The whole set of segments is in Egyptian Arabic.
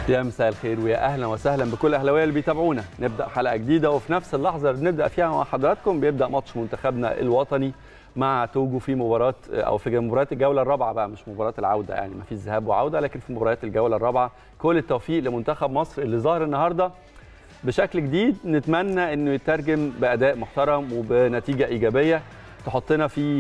يا مساء الخير ويا اهلا وسهلا بكل اهلاويه اللي بيتابعونا نبدا حلقه جديده وفي نفس اللحظه اللي بنبدا فيها مع حضراتكم بيبدا ماتش منتخبنا الوطني مع توجو في مباراه او في مباريات الجوله الرابعه بقى مش مباراه العوده يعني ما فيش ذهاب وعوده لكن في مباريات الجوله الرابعه كل التوفيق لمنتخب مصر اللي ظهر النهارده بشكل جديد نتمنى انه يترجم باداء محترم وبنتيجه ايجابيه تحطنا في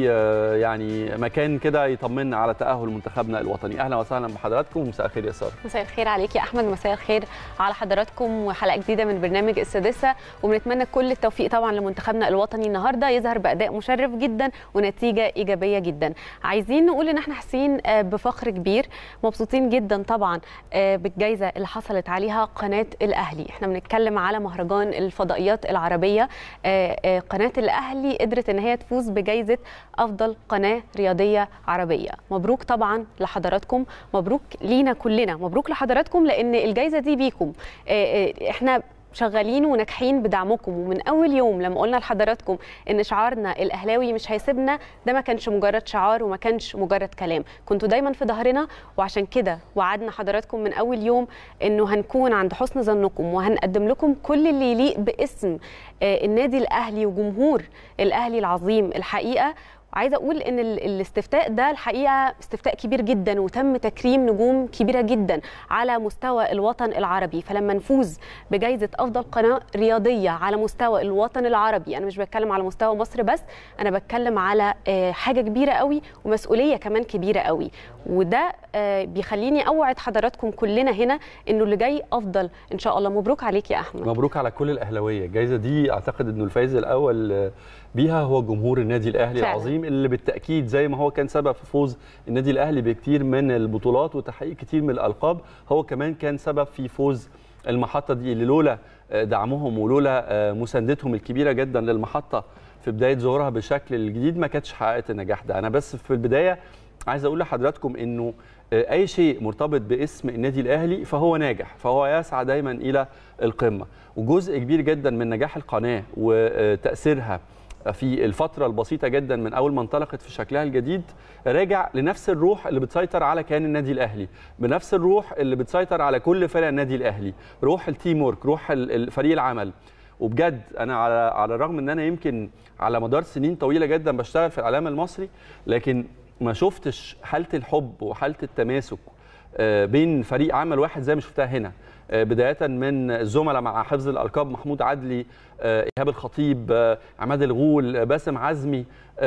يعني مكان كده يطمنا على تاهل منتخبنا الوطني اهلا وسهلا بحضراتكم ومساء الخير يا ساره مساء الخير عليك يا احمد مساء الخير على حضراتكم وحلقه جديده من برنامج السادسه وبنتمنى كل التوفيق طبعا لمنتخبنا الوطني النهارده يظهر باداء مشرف جدا ونتيجه ايجابيه جدا عايزين نقول ان احنا حاسين بفخر كبير مبسوطين جدا طبعا بالجائزه اللي حصلت عليها قناه الاهلي احنا بنتكلم على مهرجان الفضائيات العربيه قناه الاهلي قدرت ان هي تفوز بجائزه افضل قناه رياضيه عربيه مبروك طبعا لحضراتكم مبروك لينا كلنا مبروك لحضراتكم لان الجائزه دي بيكم احنا شغالين وناجحين بدعمكم ومن اول يوم لما قلنا لحضراتكم ان شعارنا الاهلاوي مش هيسيبنا ده ما كانش مجرد شعار وما كانش مجرد كلام كنتوا دايما في ظهرنا وعشان كده وعدنا حضراتكم من اول يوم انه هنكون عند حسن ظنكم وهنقدم لكم كل اللي يليق باسم النادي الاهلي وجمهور الاهلي العظيم الحقيقه عايزه اقول ان الاستفتاء ده الحقيقه استفتاء كبير جدا وتم تكريم نجوم كبيره جدا على مستوى الوطن العربي فلما نفوز بجائزه افضل قناه رياضيه على مستوى الوطن العربي انا مش بتكلم على مستوى مصر بس انا بتكلم على حاجه كبيره قوي ومسؤوليه كمان كبيره قوي وده بيخليني اوعد حضراتكم كلنا هنا انه اللي جاي افضل ان شاء الله مبروك عليك يا احمد مبروك على كل الاهلاويه الجائزه دي اعتقد انه الفايز الاول بيها هو جمهور النادي الاهلي فعلا. العظيم اللي بالتاكيد زي ما هو كان سبب في فوز النادي الاهلي بكتير من البطولات وتحقيق كتير من الالقاب هو كمان كان سبب في فوز المحطه دي اللي لولا دعمهم ولولا مساندتهم الكبيره جدا للمحطه في بدايه ظهورها بالشكل الجديد ما كانتش حققت النجاح ده انا بس في البدايه عايز اقول لحضراتكم انه اي شيء مرتبط باسم النادي الاهلي فهو ناجح فهو يسعى دايما الى القمه وجزء كبير جدا من نجاح القناه وتاثيرها في الفترة البسيطة جدا من أول ما انطلقت في شكلها الجديد راجع لنفس الروح اللي بتسيطر على كيان النادي الأهلي بنفس الروح اللي بتسيطر على كل فرق النادي الأهلي روح التيم ورك روح فريق العمل وبجد انا على على الرغم ان انا يمكن على مدار سنين طويله جدا بشتغل في الاعلام المصري لكن ما شفتش حاله الحب وحاله التماسك بين فريق عمل واحد زي ما شفتها هنا بدايه من الزملاء مع حفظ الالقاب محمود عدلي ايهاب الخطيب عماد الغول باسم عزمي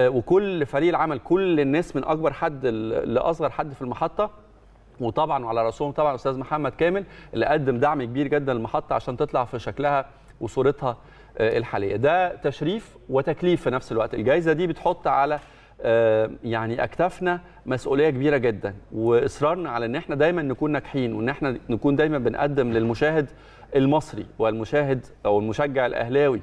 وكل فريق العمل كل الناس من اكبر حد لاصغر حد في المحطه وطبعا وعلى راسهم طبعا استاذ محمد كامل اللي قدم دعم كبير جدا للمحطه عشان تطلع في شكلها وصورتها الحاليه ده تشريف وتكليف في نفس الوقت الجائزه دي بتحط على يعني اكتافنا مسؤوليه كبيره جدا واصرارنا على ان احنا دايما نكون ناجحين وان احنا نكون دايما بنقدم للمشاهد المصري والمشاهد او المشجع الاهلاوي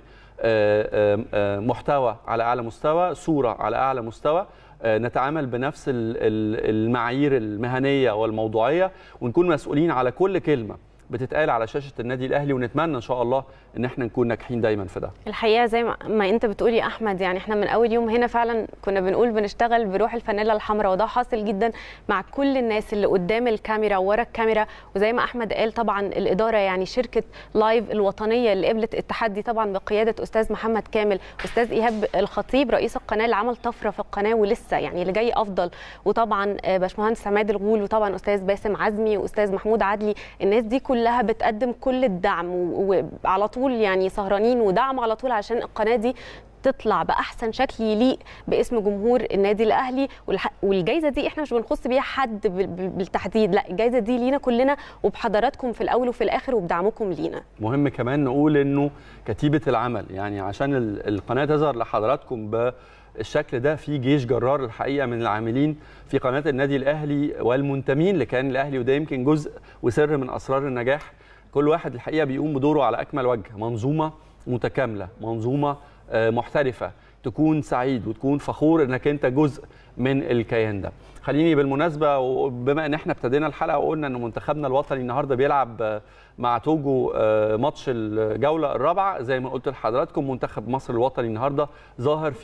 محتوى على اعلى مستوى صوره على اعلى مستوى نتعامل بنفس المعايير المهنيه والموضوعيه ونكون مسؤولين على كل كلمه بتتقال على شاشه النادي الاهلي ونتمنى ان شاء الله ان احنا نكون ناجحين دايما في ده الحقيقه زي ما انت بتقول يا احمد يعني احنا من اول يوم هنا فعلا كنا بنقول بنشتغل بروح الفانيلا الحمراء وده حاصل جدا مع كل الناس اللي قدام الكاميرا وورا الكاميرا وزي ما احمد قال طبعا الاداره يعني شركه لايف الوطنيه اللي قبلت التحدي طبعا بقياده استاذ محمد كامل استاذ ايهاب الخطيب رئيس القناه اللي عمل طفره في القناه ولسه يعني اللي جاي افضل وطبعا باشمهندس عماد الغول وطبعا استاذ باسم عزمي واستاذ محمود عدلي الناس دي كلها بتقدم كل الدعم وعلى طول يعني سهرانين ودعم على طول عشان القناه دي تطلع باحسن شكل يليق باسم جمهور النادي الاهلي والجائزه دي احنا مش بنخص بيها حد بالتحديد لا الجائزه دي لينا كلنا وبحضراتكم في الاول وفي الاخر وبدعمكم لينا مهم كمان نقول انه كتيبه العمل يعني عشان القناه تظهر لحضراتكم ب الشكل ده في جيش جرار الحقيقه من العاملين في قناه النادي الاهلي والمنتمين لكيان الاهلي وده يمكن جزء وسر من اسرار النجاح كل واحد الحقيقه بيقوم بدوره على اكمل وجه منظومه متكامله منظومه محترفه تكون سعيد وتكون فخور انك انت جزء من الكيان ده خليني بالمناسبه وبما ان احنا ابتدينا الحلقه وقلنا ان منتخبنا الوطني النهارده بيلعب مع توجو ماتش الجوله الرابعه زي ما قلت لحضراتكم منتخب مصر الوطني النهارده ظاهر في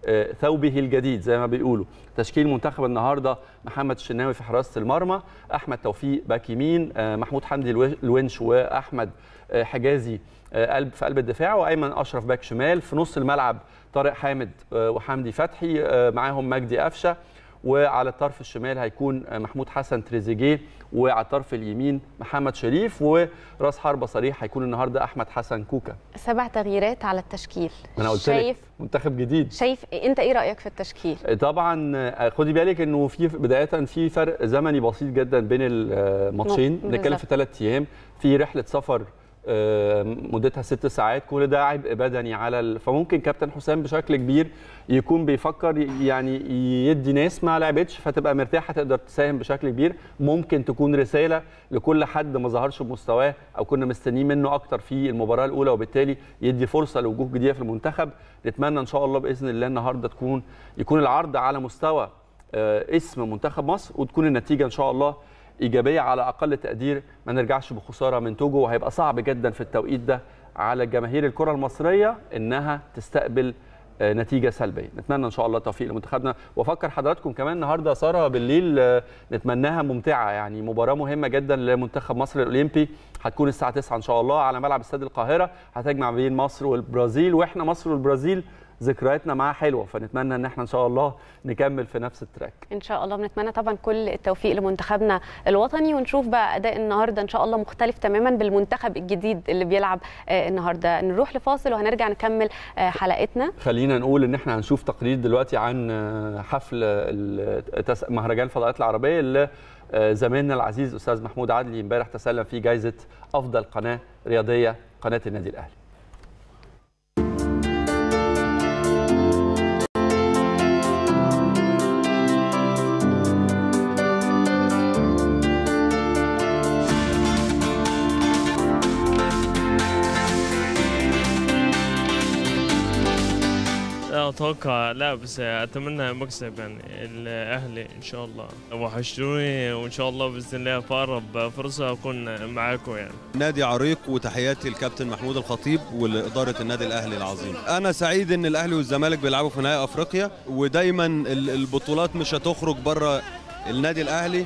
ثوبه الجديد زي ما بيقولوا تشكيل منتخب النهارده محمد الشناوي في حراسه المرمى احمد توفيق باك يمين محمود حمدي الونش واحمد حجازي قلب في قلب الدفاع وايمن اشرف باك شمال في نص الملعب طارق حامد وحمدي فتحي معاهم مجدي قفشه وعلى الطرف الشمال هيكون محمود حسن تريزيجيه وعلى الطرف اليمين محمد شريف وراس حربه صريح هيكون النهارده احمد حسن كوكا سبع تغييرات على التشكيل انا قلت شايف منتخب جديد شايف انت ايه رايك في التشكيل طبعا خدي بالك انه في بدايه في فرق زمني بسيط جدا بين الماتشين بنتكلم في ثلاث ايام في رحله سفر مدتها ست ساعات كل ده عبء بدني على ال... فممكن كابتن حسام بشكل كبير يكون بيفكر يعني يدي ناس ما لعبتش فتبقى مرتاحه تقدر تساهم بشكل كبير ممكن تكون رساله لكل حد ما ظهرش بمستواه او كنا مستنيين منه اكتر في المباراه الاولى وبالتالي يدي فرصه لوجوه جديده في المنتخب نتمنى ان شاء الله باذن الله النهارده تكون يكون العرض على مستوى اسم منتخب مصر وتكون النتيجه ان شاء الله ايجابيه على اقل تقدير ما نرجعش بخساره من توجو وهيبقى صعب جدا في التوقيت ده على جماهير الكره المصريه انها تستقبل نتيجه سلبيه نتمنى ان شاء الله التوفيق لمنتخبنا وافكر حضراتكم كمان النهارده ساره بالليل نتمناها ممتعه يعني مباراه مهمه جدا لمنتخب مصر الاولمبي هتكون الساعه 9 ان شاء الله على ملعب استاد القاهره هتجمع بين مصر والبرازيل واحنا مصر والبرازيل ذكرياتنا معاه حلوه فنتمنى ان احنا ان شاء الله نكمل في نفس التراك ان شاء الله بنتمنى طبعا كل التوفيق لمنتخبنا الوطني ونشوف بقى اداء النهارده ان شاء الله مختلف تماما بالمنتخب الجديد اللي بيلعب النهارده نروح لفاصل وهنرجع نكمل حلقتنا خلينا نقول ان احنا هنشوف تقرير دلوقتي عن حفل مهرجان الفضاءات العربيه اللي زميلنا العزيز استاذ محمود عدلي امبارح تسلم فيه جائزه افضل قناه رياضيه قناه النادي الاهلي اتوقع لا بس اتمنى مكسب يعني الاهلي ان شاء الله وحشتوني وان شاء الله باذن الله في اقرب فرصه اكون معاكم يعني نادي عريق وتحياتي للكابتن محمود الخطيب ولاداره النادي الاهلي العظيم انا سعيد ان الاهلي والزمالك بيلعبوا في نهائي افريقيا ودايما البطولات مش هتخرج بره النادي الاهلي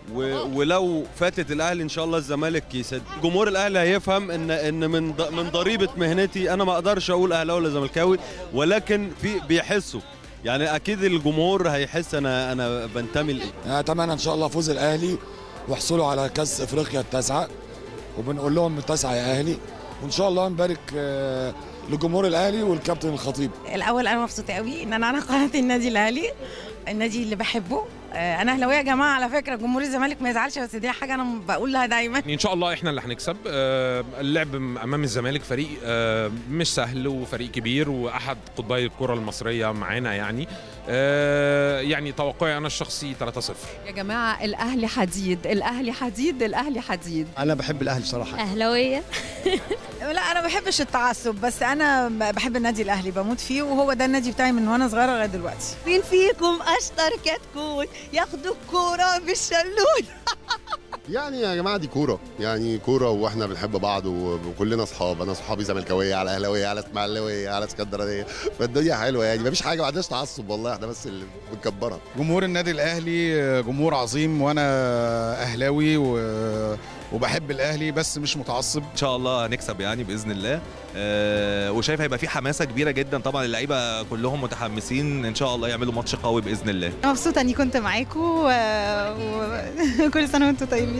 ولو فاتت الاهلي ان شاء الله الزمالك يسد جمهور الاهلي هيفهم ان ان من من ضريبه مهنتي انا ما اقدرش اقول اهلاوي ولا زملكاوي ولكن في بيحسوا يعني اكيد الجمهور هيحس انا انا بنتمي لايه اتمنى ان شاء الله فوز الاهلي وحصوله على كاس افريقيا التاسعه وبنقول لهم التاسعه يا اهلي وان شاء الله نبارك لجمهور الاهلي والكابتن الخطيب الاول انا مبسوطه قوي ان انا على قناه النادي الاهلي النادي اللي بحبه انا اهلاويه يا جماعه على فكره جمهور الزمالك ما يزعلش بس دي حاجه انا بقولها دايما ان شاء الله احنا اللي هنكسب اللعب امام الزمالك فريق مش سهل وفريق كبير واحد قطبي الكره المصريه معانا يعني يعني توقعي انا الشخصي 3-0 يا جماعه الاهلي حديد الاهلي حديد الاهلي حديد انا بحب الاهلي صراحه اهلاويه لا انا ما بحبش التعصب بس انا بحب النادي الاهلي بموت فيه وهو ده النادي بتاعي من وانا صغيره لغايه دلوقتي مين فيكم اشطر كتكوت ياخدوا الكوره بالشلول يعني يا جماعه دي كوره يعني كوره واحنا بنحب بعض وكلنا اصحاب انا صحابي زملكاويه على اهلاويه على اسماعيلاويه على اسكندرانيه فالدنيا حلوه يعني مفيش حاجه ما عندناش تعصب والله احنا بس اللي بنكبرها جمهور النادي الاهلي جمهور عظيم وانا اهلاوي و... وبحب الاهلي بس مش متعصب ان شاء الله هنكسب يعني باذن الله أه وشايف هيبقى في حماسه كبيره جدا طبعا اللعيبه كلهم متحمسين ان شاء الله يعملوا ماتش قوي باذن الله مبسوطه اني كنت معاكم وكل و... سنه وانتم طيبين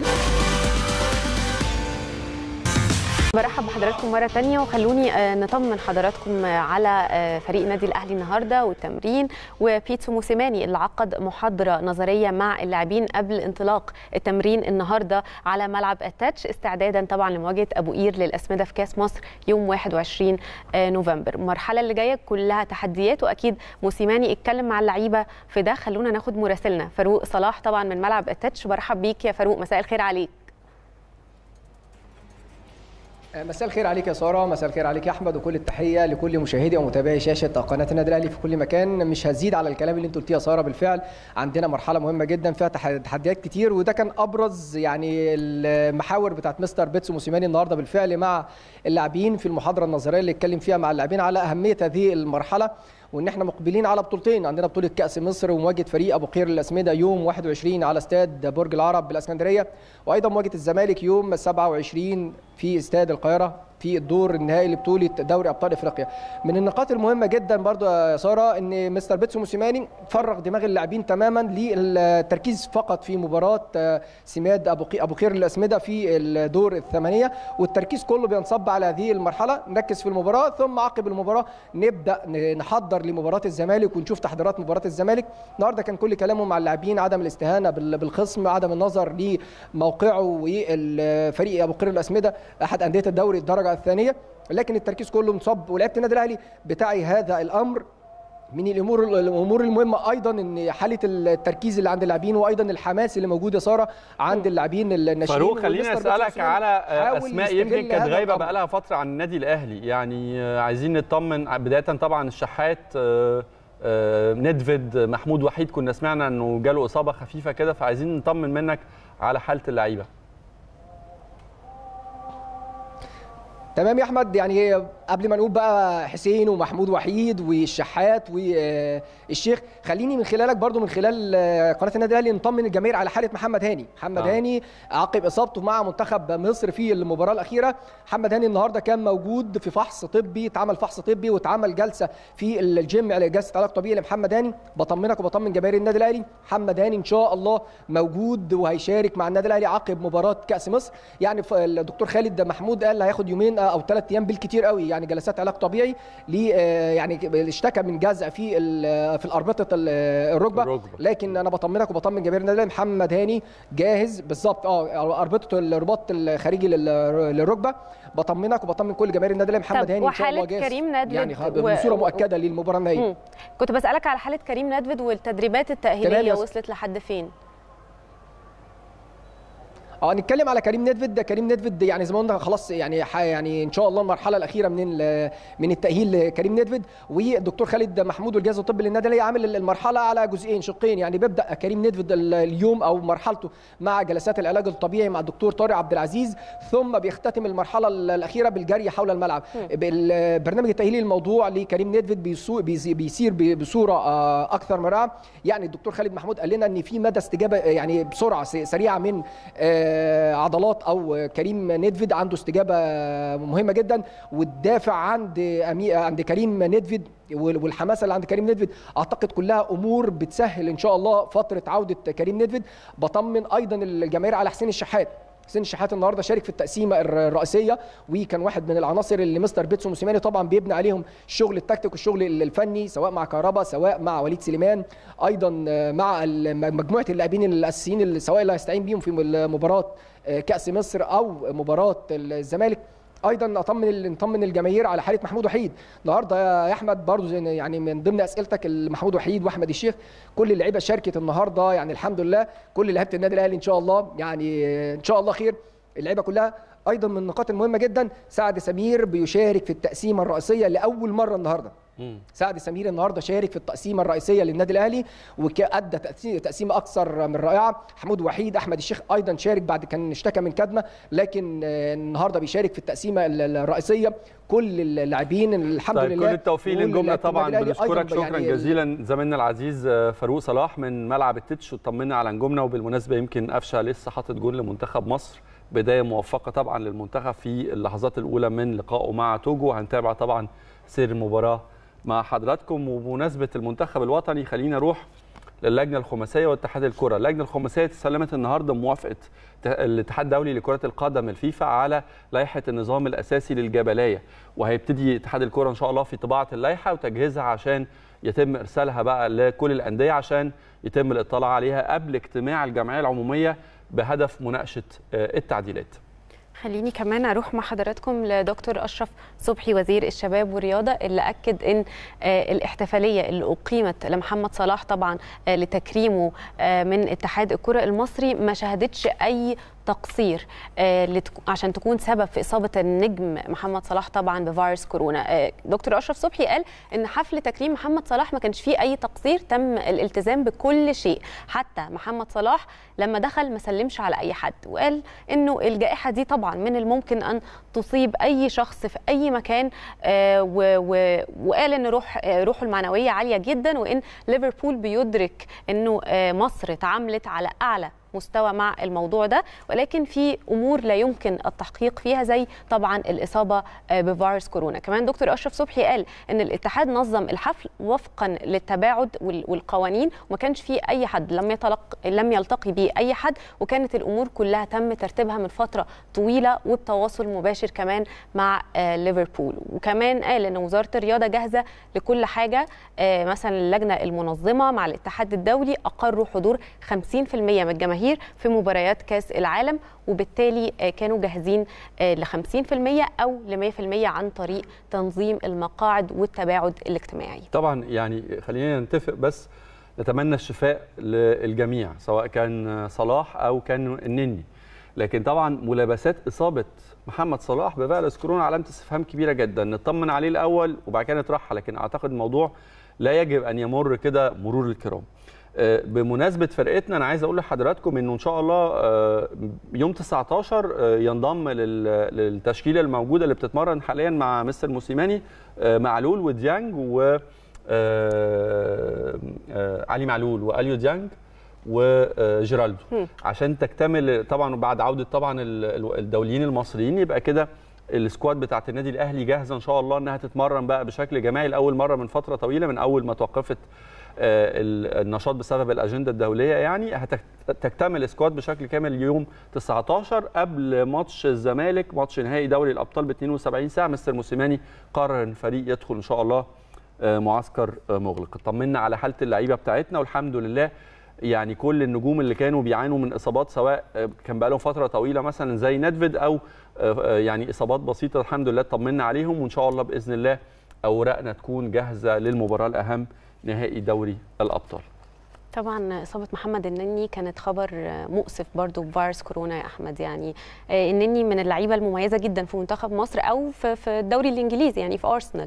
برحب بحضراتكم مرة تانية وخلوني نطمن حضراتكم على فريق النادي الأهلي النهاردة والتمرين وبيتسو موسيماني اللي عقد محاضرة نظرية مع اللاعبين قبل انطلاق التمرين النهاردة على ملعب التاتش استعدادا طبعا لمواجهة أبو قير للأسمدة في كاس مصر يوم 21 نوفمبر المرحلة اللي جاية كلها تحديات وأكيد موسيماني اتكلم مع اللعيبة في ده خلونا ناخد مراسلنا فاروق صلاح طبعا من ملعب التاتش برحب بيك يا فاروق مساء الخير عليك مساء الخير عليك يا ساره مساء الخير عليك يا احمد وكل التحيه لكل مشاهدي ومتابعي شاشه قناه النادي الاهلي في كل مكان مش هزيد على الكلام اللي انت قلتيه يا ساره بالفعل عندنا مرحله مهمه جدا فيها تحديات كتير وده كان ابرز يعني المحاور بتاعت مستر بيتسو موسيماني النهارده بالفعل مع اللاعبين في المحاضره النظريه اللي اتكلم فيها مع اللاعبين على اهميه هذه المرحله وان احنا مقبلين على بطولتين عندنا بطوله كاس مصر ومواجهه فريق ابو قير للاسمده يوم 21 على استاد برج العرب بالاسكندريه وايضا مواجهه الزمالك يوم 27 في استاد القاهره في الدور النهائي لبطوله دوري ابطال افريقيا من النقاط المهمه جدا برضو يا ساره ان مستر بيتسو موسيماني فرغ دماغ اللاعبين تماما للتركيز فقط في مباراه سماد ابو ابو قير للاسمده في الدور الثمانيه والتركيز كله بينصب على هذه المرحله نركز في المباراه ثم عقب المباراه نبدا نحضر لمباراه الزمالك ونشوف تحضيرات مباراه الزمالك النهارده كان كل كلامه مع اللاعبين عدم الاستهانه بالخصم عدم النظر لموقعه والفريق ابو قير الاسمده احد انديه الدوري الدرجه الثانيه لكن التركيز كله مصب ولعيبه النادي الاهلي بتاعي هذا الامر من الامور الامور المهمه ايضا ان حاله التركيز اللي عند اللاعبين وايضا الحماس اللي موجود يا ساره عند اللاعبين الناشئين فاروق خليني اسالك على اسماء يمكن كانت غايبه بقى لها فتره عن النادي الاهلي يعني عايزين نطمن بدايه طبعا الشحات ندفيد محمود وحيد كنا سمعنا انه جاله اصابه خفيفه كده فعايزين نطمن منك على حاله اللعيبه تمام يا احمد يعني قبل ما نقول بقى حسين ومحمود وحيد والشحات والشيخ خليني من خلالك برضو من خلال قناه النادي الاهلي نطمن الجماهير على حاله محمد هاني محمد آه. هاني عقب اصابته مع منتخب مصر في المباراه الاخيره محمد هاني النهارده كان موجود في فحص طبي اتعمل فحص طبي واتعمل جلسه في الجيم على جلسه علاج طبيعي لمحمد هاني بطمنك وبطمن جماهير النادي الاهلي محمد هاني ان شاء الله موجود وهيشارك مع النادي الاهلي عقب مباراه كاس مصر يعني الدكتور خالد محمود قال هياخد يومين او ثلاث ايام بالكثير قوي يعني جلسات علاج طبيعي ليه يعني اشتكى من جزع في في الاربطه الركبه لكن انا بطمنك وبطمن جماهير النادي محمد هاني جاهز بالظبط اه اربطه الرباط الخارجي للركبه بطمنك وبطمن كل جماهير النادي محمد هاني ان شاء الله جاهز كريم ندفد يعني بصوره مؤكده للمباراه النهائيه كنت بسالك على حاله كريم ندفد والتدريبات التاهيليه وصلت لحد فين اه نتكلم على كريم ندفد كريم ندفد يعني زي ما قلنا خلاص يعني يعني ان شاء الله المرحله الاخيره من من التاهيل لكريم ندفد والدكتور خالد محمود والجهاز الطبي للنادي الاهلي عامل المرحله على جزئين شقين يعني بيبدا كريم ندفد اليوم او مرحلته مع جلسات العلاج الطبيعي مع الدكتور طارق عبد العزيز ثم بيختتم المرحله الاخيره بالجري حول الملعب البرنامج التاهيلي الموضوع لكريم ندفد بيسير بصوره اكثر من رائعه يعني الدكتور خالد محمود قال لنا ان في مدى استجابه يعني بسرعه سريعه من عضلات او كريم ندفد عنده استجابه مهمه جدا والدافع عند عند كريم ندفد والحماسه اللي عند كريم ندفد اعتقد كلها امور بتسهل ان شاء الله فتره عوده كريم ندفد بطمن ايضا الجماهير على حسين الشحات حسين الشحات النهارده شارك في التقسيمه الرئيسيه وكان واحد من العناصر اللي مستر بيتسو موسيماني طبعا بيبني عليهم الشغل التكتيك والشغل الفني سواء مع كهربا سواء مع وليد سليمان ايضا مع مجموعه اللاعبين الاساسيين اللي سواء اللي هيستعين بيهم في مباراه كاس مصر او مباراه الزمالك ايضا اطمن نطمن الجماهير على حاله محمود وحيد النهارده يا احمد برضو يعني من ضمن اسئلتك محمود وحيد واحمد الشيخ كل اللعيبه شاركت النهارده يعني الحمد لله كل لعيبه النادي الاهلي ان شاء الله يعني ان شاء الله خير اللعيبه كلها ايضا من النقاط المهمه جدا سعد سمير بيشارك في التقسيمه الرئيسيه لاول مره النهارده سعد سمير النهارده شارك في التقسيمه الرئيسيه للنادي الاهلي وادى تقسيمه اكثر من رائعه حمود وحيد احمد الشيخ ايضا شارك بعد كان اشتكى من كدمه لكن النهارده بيشارك في التقسيمه الرئيسيه كل اللاعبين الحمد طيب لله كل التوفيق للجمله طبعا بنشكرك شكرا يعني جزيلا زميلنا العزيز فاروق صلاح من ملعب التتش وطمنا على نجومنا وبالمناسبه يمكن قفشه لسه حاطط جول لمنتخب مصر بدايه موفقه طبعا للمنتخب في اللحظات الاولى من لقائه مع توجو هنتابع طبعا سير المباراه مع حضراتكم وبمناسبه المنتخب الوطني خلينا نروح للجنه الخماسيه واتحاد الكره، اللجنه الخماسيه تسلمت النهارده موافقه الاتحاد الدولي لكره القدم الفيفا على لائحه النظام الاساسي للجبليه وهيبتدي اتحاد الكره ان شاء الله في طباعه اللائحه وتجهيزها عشان يتم ارسالها بقى لكل الانديه عشان يتم الاطلاع عليها قبل اجتماع الجمعيه العموميه بهدف مناقشه التعديلات. خليني كمان اروح مع حضراتكم لدكتور اشرف صبحي وزير الشباب والرياضه اللي اكد ان الاحتفاليه اللي اقيمت لمحمد صلاح طبعا لتكريمه من اتحاد الكره المصري ما شهدتش اي تقصير آه، لتك- عشان تكون سبب في اصابه النجم محمد صلاح طبعا بفيروس كورونا آه، دكتور اشرف صبحي قال ان حفل تكريم محمد صلاح ما كانش فيه اي تقصير تم الالتزام بكل شيء حتى محمد صلاح لما دخل ما سلمش على اي حد وقال انه الجائحه دي طبعا من الممكن ان تصيب اي شخص في اي مكان آه، و- و- وقال ان روح آه، روحه المعنويه عاليه جدا وان ليفربول بيدرك انه آه، مصر تعاملت على اعلى مستوى مع الموضوع ده ولكن في امور لا يمكن التحقيق فيها زي طبعا الاصابه آه، بفيروس كورونا كمان دكتور اشرف صبحي قال ان الاتحاد نظم الحفل وفقا للتباعد وال- والقوانين وما كانش فيه اي حد لم يتلق لم يلتقي به اي حد وكانت الامور كلها تم ترتيبها من فتره طويله وبتواصل مباشر كمان مع آه، ليفربول وكمان قال ان وزاره الرياضه جاهزه لكل حاجه آه، مثلا اللجنه المنظمه مع الاتحاد الدولي اقروا حضور 50% من الجماهير في مباريات كاس العالم وبالتالي آه، كانوا جاهزين ل 50% او ل 100% عن طريق تنظيم المقاعد والتباعد الاجتماعي طبعا يعني خلينا نتفق بس نتمنى الشفاء للجميع سواء كان صلاح او كان النني لكن طبعا ملابسات اصابه محمد صلاح بفيروس كورونا علامه استفهام كبيره جدا نطمن عليه الاول وبعد كده نطرحها لكن اعتقد الموضوع لا يجب ان يمر كده مرور الكرام آه، بمناسبه فرقتنا انا عايز اقول لحضراتكم انه ان شاء الله آه، يوم 19 آه، ينضم لل- للتشكيله الموجوده اللي بتتمرن حاليا مع مستر موسيماني آه، معلول وديانج و آه، آه، علي معلول واليو ديانج وجيرالدو مم. عشان تكتمل طبعا بعد عوده طبعا ال- ال- الدوليين المصريين يبقى كده السكواد بتاعت النادي الاهلي جاهزه ان شاء الله انها تتمرن بقى بشكل جماعي لاول مره من فتره طويله من اول ما توقفت آه، ال- النشاط بسبب الاجنده الدوليه يعني هتكتمل السكواد بشكل كامل يوم 19 قبل ماتش الزمالك ماتش نهائي دوري الابطال ب 72 ساعه مستر موسيماني قرر ان الفريق يدخل ان شاء الله آه، معسكر آه، مغلق اطمنا على حاله اللعيبه بتاعتنا والحمد لله يعني كل النجوم اللي كانوا بيعانوا من اصابات سواء آه، كان بقالهم فتره طويله مثلا زي ندفيد او آه، آه، يعني اصابات بسيطه الحمد لله طمنا عليهم وان شاء الله باذن الله اوراقنا تكون جاهزه للمباراه الاهم نهائي دوري الابطال طبعا اصابه محمد النني كانت خبر مؤسف برضو بفيروس كورونا يا احمد يعني آه، النني من اللعيبه المميزه جدا في منتخب مصر او في في الدوري الانجليزي يعني في ارسنال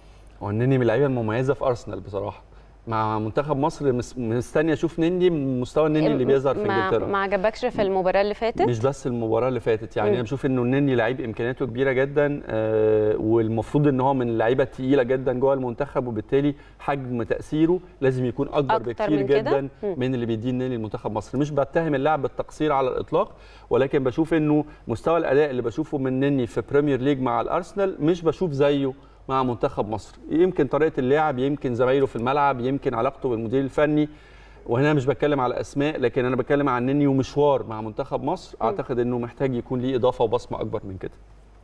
هو النني من اللعيبه المميزه في ارسنال بصراحه مع منتخب مصر مس- مستني اشوف نني من مستوى النني اللي بيظهر في ما- انجلترا ما عجبكش في المباراه اللي فاتت مش بس المباراه اللي فاتت يعني مم. انا بشوف انه النني لعيب امكانياته كبيره جدا آه، والمفروض ان هو من اللعيبه الثقيله جدا جوه المنتخب وبالتالي حجم تاثيره لازم يكون اكبر أكتر بكتير من كده؟ جدا مم. من اللي بيديه النني لمنتخب مصر مش بتهم اللاعب بالتقصير على الاطلاق ولكن بشوف انه مستوى الاداء اللي بشوفه من نني في بريمير ليج مع الارسنال مش بشوف زيه مع منتخب مصر يمكن طريقه اللعب يمكن زمايله في الملعب يمكن علاقته بالمدير الفني وهنا مش بتكلم على اسماء لكن انا بتكلم عن نني ومشوار مع منتخب مصر اعتقد انه محتاج يكون ليه اضافه وبصمه اكبر من كده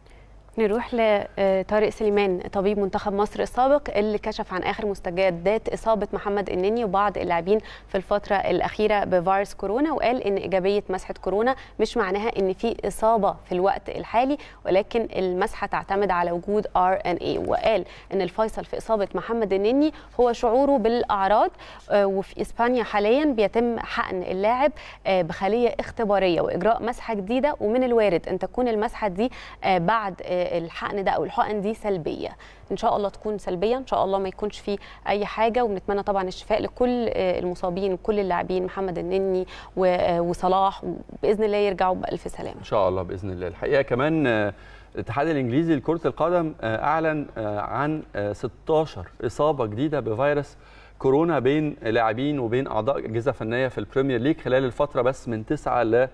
نروح لطارق سليمان طبيب منتخب مصر السابق اللي كشف عن اخر مستجدات اصابه محمد النني وبعض اللاعبين في الفتره الاخيره بفيروس كورونا وقال ان ايجابيه مسحه كورونا مش معناها ان في اصابه في الوقت الحالي ولكن المسحه تعتمد على وجود ار ان اي وقال ان الفيصل في اصابه محمد النني هو شعوره بالاعراض آه، وفي اسبانيا حاليا بيتم حقن اللاعب آه، بخليه اختباريه واجراء مسحه جديده ومن الوارد ان تكون المسحه دي آه، بعد آه، الحقن ده او الحقن دي سلبيه ان شاء الله تكون سلبيه ان شاء الله ما يكونش في اي حاجه ونتمنى طبعا الشفاء لكل آه، المصابين وكل اللاعبين محمد النني و- آه، وصلاح باذن الله يرجعوا بالف سلامه ان شاء الله باذن الله الحقيقه كمان آه، الاتحاد الانجليزي لكره القدم آه، اعلن آه، عن آه، 16 اصابه جديده بفيروس كورونا بين لاعبين وبين اعضاء اجهزه فنيه في البريمير ليج خلال الفتره بس من 9 ل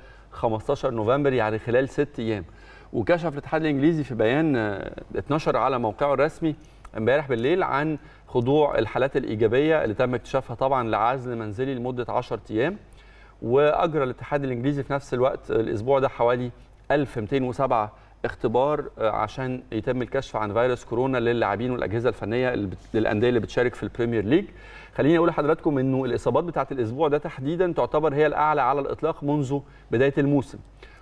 15 نوفمبر يعني خلال ست ايام وكشف الاتحاد الانجليزي في بيان آه، اتنشر على موقعه الرسمي امبارح بالليل عن خضوع الحالات الايجابيه اللي تم اكتشافها طبعا لعزل منزلي لمده 10 ايام واجرى الاتحاد الانجليزي في نفس الوقت الاسبوع ده حوالي 1207 اختبار آه، عشان يتم الكشف عن فيروس كورونا للاعبين والاجهزه الفنيه اللي بت- للانديه اللي بتشارك في البريمير ليج خليني اقول لحضراتكم انه الاصابات بتاعه الاسبوع ده تحديدا تعتبر هي الاعلى على الاطلاق منذ بدايه الموسم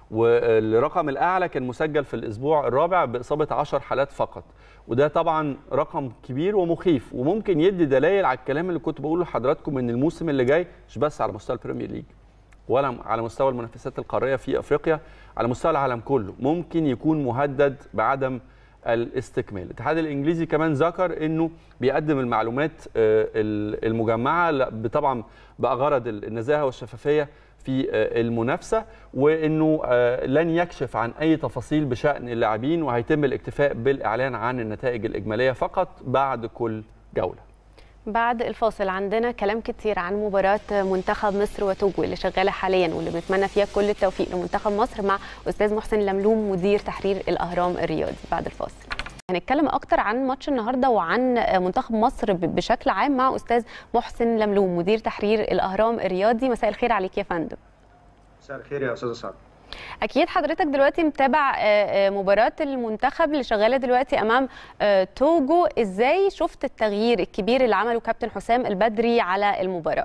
والرقم الاعلى كان مسجل في الاسبوع الرابع باصابه 10 حالات فقط وده طبعا رقم كبير ومخيف وممكن يدي دلائل على الكلام اللي كنت بقوله لحضراتكم ان الموسم اللي جاي مش بس على مستوى البريمير ليج ولا على مستوى المنافسات القاريه في افريقيا على مستوى العالم كله ممكن يكون مهدد بعدم الاستكمال الاتحاد الانجليزي كمان ذكر انه بيقدم المعلومات آه، ال- المجمعه ل- طبعا بغرض النزاهه والشفافيه في آه، المنافسه وانه آه، لن يكشف عن اي تفاصيل بشان اللاعبين وهيتم الاكتفاء بالاعلان عن النتائج الاجماليه فقط بعد كل جوله بعد الفاصل عندنا كلام كتير عن مباراة منتخب مصر وتوجو اللي شغالة حاليا واللي بنتمنى فيها كل التوفيق لمنتخب مصر مع أستاذ محسن لملوم مدير تحرير الأهرام الرياضي بعد الفاصل هنتكلم اكتر عن ماتش النهارده وعن منتخب مصر ب- بشكل عام مع استاذ محسن لملوم مدير تحرير الاهرام الرياضي مساء الخير عليك يا فندم مساء الخير يا استاذ سعد اكيد حضرتك دلوقتي متابع آه، آه، مباراه المنتخب اللي شغاله دلوقتي امام آه، توجو ازاي شفت التغيير الكبير اللي عمله كابتن حسام البدري على المباراه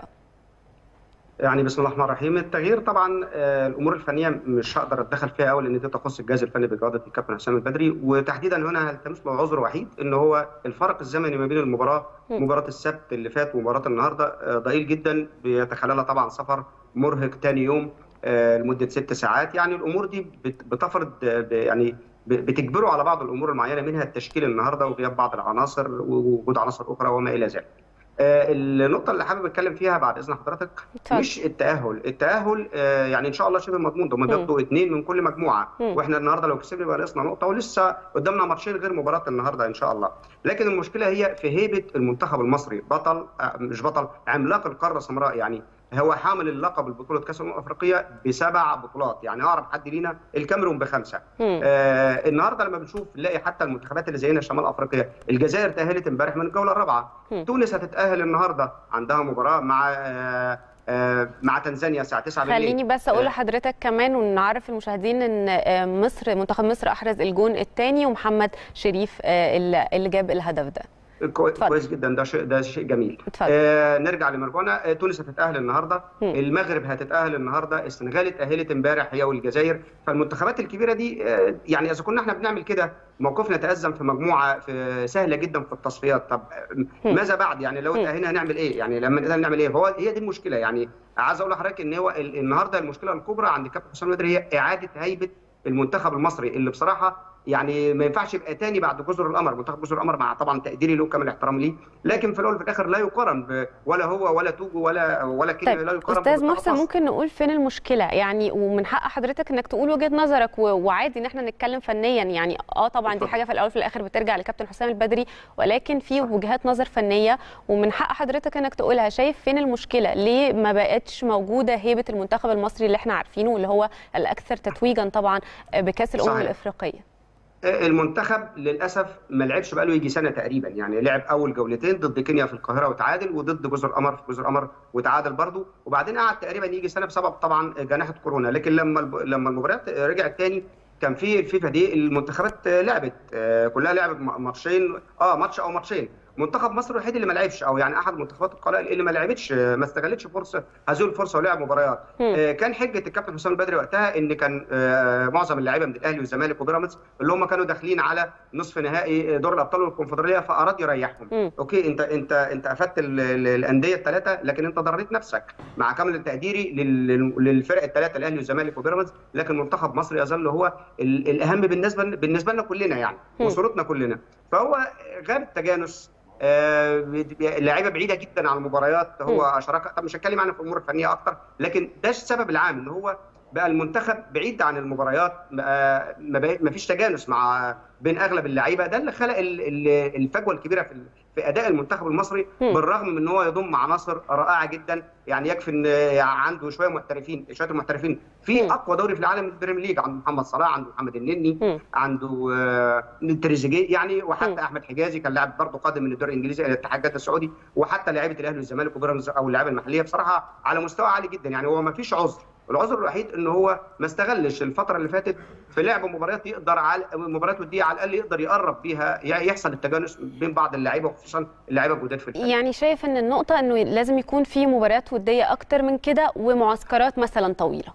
يعني بسم الله الرحمن الرحيم التغيير طبعا آه، الامور الفنيه مش هقدر اتدخل فيها قوي لان دي تخص الجهاز الفني بقياده الكابتن حسام البدري وتحديدا هنا هلتمس له عذر وحيد ان هو الفرق الزمني ما بين المباراه مباراه السبت اللي فات ومباراه النهارده آه، ضئيل جدا بيتخللها طبعا سفر مرهق تاني يوم آه، لمده ست ساعات يعني الامور دي بت- بتفرض آه، ب- يعني ب- بتجبره على بعض الامور المعينه منها التشكيل النهارده وغياب بعض العناصر ووجود عناصر اخرى وما الى ذلك. آه، النقطة اللي حابب اتكلم فيها بعد اذن حضرتك مش التأهل، التأهل آه، يعني ان شاء الله شبه مضمون ده هم بياخدوا اثنين من كل مجموعة مم. واحنا النهارده لو كسبنا يبقى ناقصنا نقطة ولسه قدامنا ماتشين غير مباراة النهارده ان شاء الله، لكن المشكلة هي في هيبة المنتخب المصري، بطل آه، مش بطل عملاق القارة السمراء يعني هو حامل اللقب البطولة كأس الأمم الأفريقية بسبع بطولات، يعني أقرب حد لينا الكاميرون بخمسة. مم. آه النهارده لما بنشوف نلاقي حتى المنتخبات اللي زينا شمال افريقيا الجزائر تاهلت امبارح من الجوله الرابعه مم. تونس هتتاهل النهارده عندها مباراه مع آه آه مع تنزانيا الساعه 9 بالليل خليني بس اقول آه، لحضرتك كمان ونعرف المشاهدين ان آه، مصر منتخب مصر احرز الجون الثاني ومحمد شريف آه، اللي اللي جاب الهدف ده كوي- كويس جدا ده شيء ده شيء جميل اتفضل. آه نرجع لمرجونا آه تونس هتتاهل النهارده المغرب هتتاهل النهارده السنغال اتاهلت امبارح هي والجزائر فالمنتخبات الكبيره دي آه يعني اذا كنا احنا بنعمل كده موقفنا تأزم في مجموعه في سهله جدا في التصفيات طب آه، ماذا بعد يعني لو اتاهلنا هنعمل ايه يعني لما نتأهل نعمل ايه هو هي دي المشكله يعني عايز اقول لحضرتك ان هو ال- النهارده المشكله الكبرى عند كابتن حسام البدري هي اعاده هيبه المنتخب المصري اللي بصراحه يعني ما ينفعش يبقى تاني بعد جزر القمر منتخب جزر القمر مع طبعا تقديري له كامل احترام ليه لكن في الاول وفي الاخر لا يقارن ب- ولا هو ولا توجو ولا ولا كينيا لا يقارن استاذ بمنتخب محسن مصر. ممكن نقول فين المشكله يعني ومن حق حضرتك انك تقول وجهه نظرك و- وعادي ان احنا نتكلم فنيا يعني اه طبعا دي حاجه في الاول وفي الاخر بترجع لكابتن حسام البدري ولكن في وجهات نظر فنيه ومن حق حضرتك انك تقولها شايف فين المشكله ليه ما بقتش موجوده هيبه المنتخب المصري اللي احنا عارفينه واللي هو الاكثر تتويجا طبعا بكاس الامم صحيح. الافريقيه المنتخب للاسف ما لعبش بقاله يجي سنه تقريبا يعني لعب اول جولتين ضد كينيا في القاهره وتعادل وضد جزر القمر في جزر القمر وتعادل برضه وبعدين قعد تقريبا يجي سنه بسبب طبعا جائحه كورونا لكن لما الب- لما المباريات رجعت تاني كان في الفيفا دي المنتخبات لعبت آه، كلها لعبت م- ماتشين اه ماتش او ماتشين منتخب مصر الوحيد اللي ما لعبش او يعني احد المنتخبات القلائل اللي ما لعبتش آه، ما استغلتش فرصه هذه الفرصه ولعب مباريات آه، كان حجه الكابتن حسام البدري وقتها ان كان آه، معظم اللعيبه من الاهلي والزمالك وبيراميدز اللي هم كانوا داخلين على نصف نهائي دور الابطال والكونفدراليه فاراد يريحهم اوكي انت انت انت افدت ال- ال- الانديه الثلاثه لكن انت ضريت نفسك مع كامل تقديري لل- لل- للفرق الثلاثه الاهلي والزمالك وبيراميدز لكن منتخب مصر يظل هو ال- الاهم بالنسبه بالنسبه لنا كلنا يعني مم. وصورتنا كلنا فهو غاب التجانس آه، لعيبه بعيده جدا عن المباريات هو شراكه طب مش هتكلم عن في الامور الفنيه اكتر لكن ده السبب العام ان هو بقى المنتخب بعيد عن المباريات بقى ما بقى- ما فيش تجانس مع بين اغلب اللعيبه ده اللي خلق ال- ال- الفجوه الكبيره في ال- في اداء المنتخب المصري بالرغم من ان هو يضم عناصر رائعه جدا يعني يكفي ان عنده شويه محترفين شويه محترفين في اقوى دوري في العالم البريمير ليج عنده محمد صلاح عنده محمد النني عنده آه، تريزيجيه يعني وحتى احمد حجازي كان لاعب برضه قادم من الدوري الانجليزي الى الاتحاد جده السعودي وحتى لعيبه الاهلي والزمالك وبيراميدز او اللعيبه المحليه بصراحه على مستوى عالي جدا يعني هو ما فيش عذر العذر الوحيد ان هو ما استغلش الفتره اللي فاتت في لعب مباريات يقدر على مباريات وديه على الاقل يقدر يقرب بيها يحصل التجانس بين بعض اللعيبه وخصوصا اللعيبه الجداد في الفريق يعني شايف ان النقطه انه لازم يكون في مباريات وديه اكتر من كده ومعسكرات مثلا طويله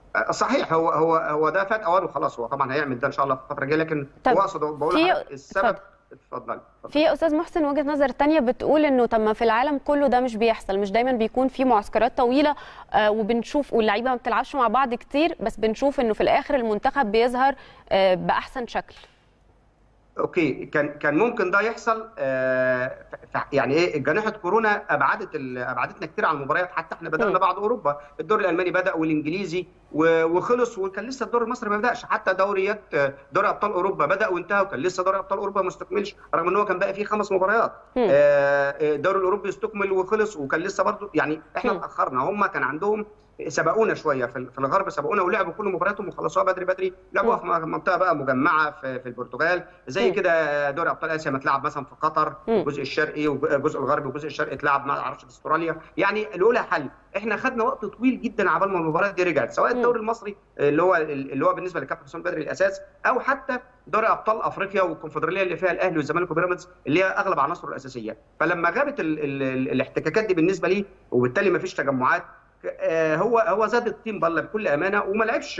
صحيح هو هو هو ده فات اوان وخلاص هو طبعا هيعمل ده ان شاء الله في الفتره الجايه لكن طب هو اقصد بقول في- لحضرتك السبب اتفضل في استاذ محسن وجهه نظر تانية بتقول انه طب ما في العالم كله ده مش بيحصل مش دايما بيكون في معسكرات طويله آه وبنشوف واللعيبه ما بتلعبش مع بعض كتير بس بنشوف انه في الاخر المنتخب بيظهر آه باحسن شكل اوكي كان كان ممكن ده يحصل آه يعني ايه جائحه كورونا ابعدت ابعدتنا كتير عن المباريات حتى احنا بدانا بعد اوروبا الدوري الالماني بدا والانجليزي وخلص وكان لسه الدوري المصري ما بداش حتى دوريات دوري ابطال اوروبا بدا وانتهى وكان لسه دوري ابطال اوروبا ما استكملش رغم ان هو كان باقي فيه خمس مباريات الدوري الاوروبي استكمل وخلص وكان لسه برضه يعني احنا اتاخرنا هم كان عندهم سبقونا شويه في الغرب سبقونا ولعبوا كل مبارياتهم وخلصوها بدري بدري لعبوها في منطقه بقى مجمعه في, في البرتغال زي كده دوري ابطال اسيا ما اتلعب مثلا في قطر الجزء الشرقي والجزء الغربي والجزء الشرقي اتلعب ما اعرفش في استراليا يعني الاولى حل احنا خدنا وقت طويل جدا عبال ما المباريات دي رجعت سواء الدوري المصري اللي هو اللي هو بالنسبه للكابتن حسام بدري الاساس او حتى دوري ابطال افريقيا والكونفدراليه اللي فيها الاهلي والزمالك وبيراميدز اللي هي اغلب عناصره الاساسيه فلما غابت ال ال ال الاحتكاكات دي بالنسبه لي وبالتالي ما فيش تجمعات هو هو زاد الطين بله بكل امانه وما لعبش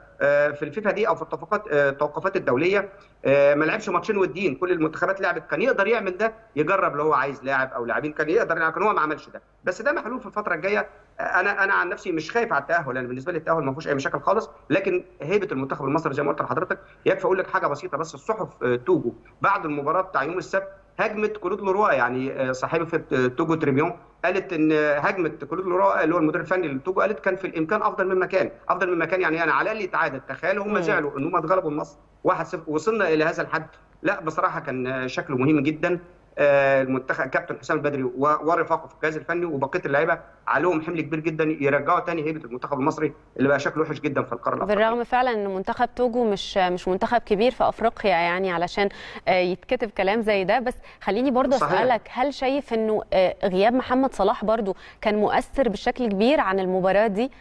في الفيفا دي او في التوقفات التوقفات الدوليه ما لعبش ماتشين وديين كل المنتخبات لعبت كان يقدر يعمل ده يجرب لو هو عايز لاعب او لاعبين كان يقدر لكن هو ما عملش ده بس ده محلول في الفتره الجايه انا انا عن نفسي مش خايف على التاهل انا بالنسبه لي التاهل ما فيهوش اي مشاكل خالص لكن هيبه المنتخب المصري زي ما قلت لحضرتك يكفي اقول لك حاجه بسيطه بس الصحف توجو بعد المباراه بتاع يوم السبت هجمت كلود لوروا يعني صاحبه توجو تريبيون قالت ان هجمه كلود لوروا اللي هو المدير الفني للتوجو قالت كان في الامكان افضل من مكان افضل من مكان يعني انا على الاقل يتعادل تخيلوا هم زعلوا ان هم اتغلبوا النصر 1-0 وصلنا الى هذا الحد لا بصراحه كان شكله مهم جدا المنتخب كابتن حسام البدري ورفاقه في الجهاز الفني وبقيه اللعيبه عليهم حمل كبير جدا يرجعوا تاني هيبه المنتخب المصري اللي بقى شكله وحش جدا في القاره الافريقيه بالرغم فعلا ان منتخب توجو مش مش منتخب كبير في افريقيا يعني علشان يتكتب كلام زي ده بس خليني برضه اسالك هل شايف انه غياب محمد صلاح برضه كان مؤثر بشكل كبير عن المباراه دي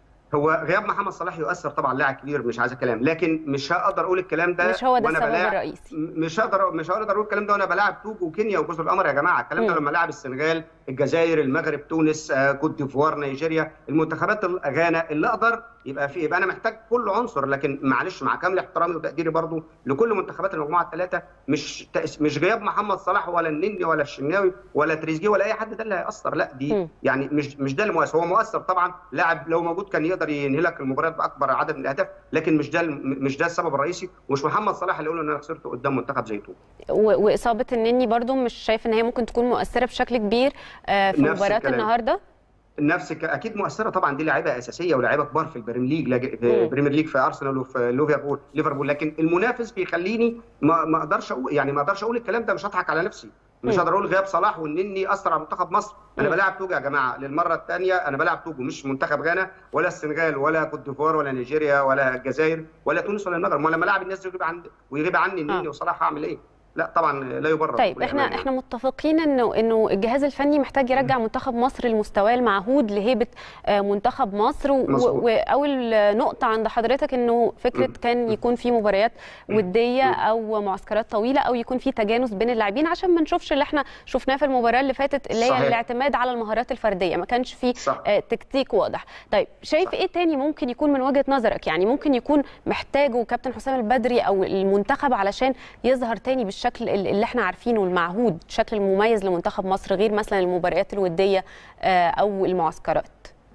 هو غياب محمد صلاح يؤثر طبعا لاعب كبير مش عايز كلام لكن مش هقدر اقول الكلام ده مش هو ده السبب الرئيسي مش هقدر مش هقدر اقول الكلام ده وانا بلاعب توجو وكينيا وجزر القمر يا جماعه الكلام ده لما لاعب السنغال الجزائر المغرب تونس كوت ديفوار نيجيريا المنتخبات غانا اللي اقدر يبقى في يبقى انا محتاج كل عنصر لكن معلش مع كامل احترامي وتقديري برضو لكل منتخبات المجموعه الثلاثه مش مش غياب محمد صلاح ولا النني ولا الشناوي ولا تريزيجيه ولا اي حد ده اللي هياثر لا دي م. يعني مش مش ده اللي مؤثر هو مؤثر طبعا لاعب لو موجود كان يقدر ينهي لك المباريات باكبر عدد من الاهداف لكن مش ده مش ده السبب الرئيسي ومش محمد صلاح اللي يقول ان انا خسرت قدام منتخب زي توب واصابه النني برضو مش شايف ان هي ممكن تكون مؤثره بشكل كبير في مباراه النهارده نفس اكيد مؤثره طبعا دي لعيبه اساسيه ولاعيبه كبار في البريمير ليج في البريمير ليج في ارسنال وفي ليفربول ليفربول لكن المنافس بيخليني ما, ما اقدرش اقول يعني ما اقدرش اقول الكلام ده مش هضحك على نفسي مش هقدر اقول غياب صلاح والنني اثر على منتخب مصر انا بلاعب توجو يا جماعه للمره الثانيه انا بلاعب توجو مش منتخب غانا ولا السنغال ولا كوت ديفوار ولا نيجيريا ولا الجزائر ولا تونس ولا المغرب ولما الاعب الناس دي ويغيب عن ويغيب عني النني وصلاح هعمل ايه لا طبعا لا يبرر طيب احنا يعني. احنا متفقين انه انه الجهاز الفني محتاج يرجع منتخب مصر لمستواه المعهود لهيبه منتخب مصر واول نقطه عند حضرتك انه فكره كان يكون في مباريات وديه او معسكرات طويله او يكون في تجانس بين اللاعبين عشان ما نشوفش اللي احنا شفناه في المباراه اللي فاتت اللي هي الاعتماد على المهارات الفرديه ما كانش في تكتيك واضح طيب شايف صح. ايه تاني ممكن يكون من وجهه نظرك يعني ممكن يكون محتاجه كابتن حسام البدري او المنتخب علشان يظهر تاني بالشكل الشكل اللي احنا عارفينه المعهود الشكل المميز لمنتخب مصر غير مثلا المباريات الوديه او المعسكرات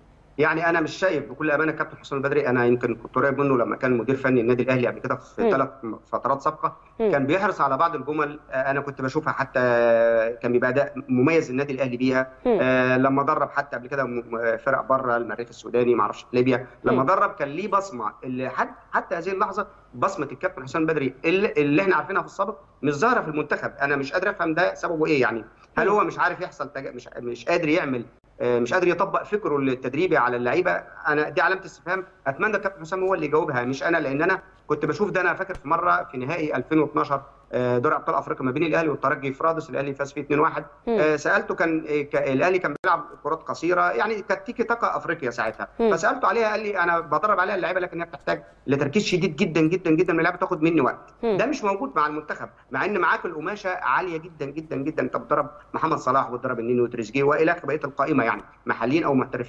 يعني انا مش شايف بكل امانه كابتن حسام البدري انا يمكن كنت قريب منه لما كان مدير فني النادي الاهلي قبل كده في ثلاث فترات سابقه كان بيحرص على بعض الجمل انا كنت بشوفها حتى كان بيبقى اداء مميز النادي الاهلي بيها آه لما درب حتى قبل كده فرق بره المريخ السوداني ما اعرفش ليبيا لما درب كان ليه بصمه اللي حد حتى هذه اللحظه بصمه الكابتن حسام البدري اللي, اللي احنا عارفينها في السابق مش ظاهره في المنتخب انا مش قادر افهم ده سببه ايه يعني هل هو مش عارف يحصل تج... مش مش قادر يعمل مش قادر يطبق فكره التدريبي على اللعيبه انا دي علامه استفهام اتمنى الكابتن حسام هو اللي يجاوبها مش انا لان انا كنت بشوف ده انا فاكر في مره في نهائي 2012 دوري ابطال افريقيا ما بين الاهلي والترجي في رادس الاهلي فاز فيه 2-1 سالته كان الاهلي كان بيلعب كرات قصيره يعني كانت تيكي تاكا افريقيا ساعتها فسالته عليها قال لي انا بدرب عليها اللعيبه لكن هي بتحتاج لتركيز شديد جدا جدا جدا من اللعيبه تاخد مني وقت ده مش موجود مع المنتخب مع ان معاك القماشه عاليه جدا جدا جدا انت بتدرب محمد صلاح وبتدرب النني وتريزيجيه والى بقيه القائمه يعني محليين او محترفين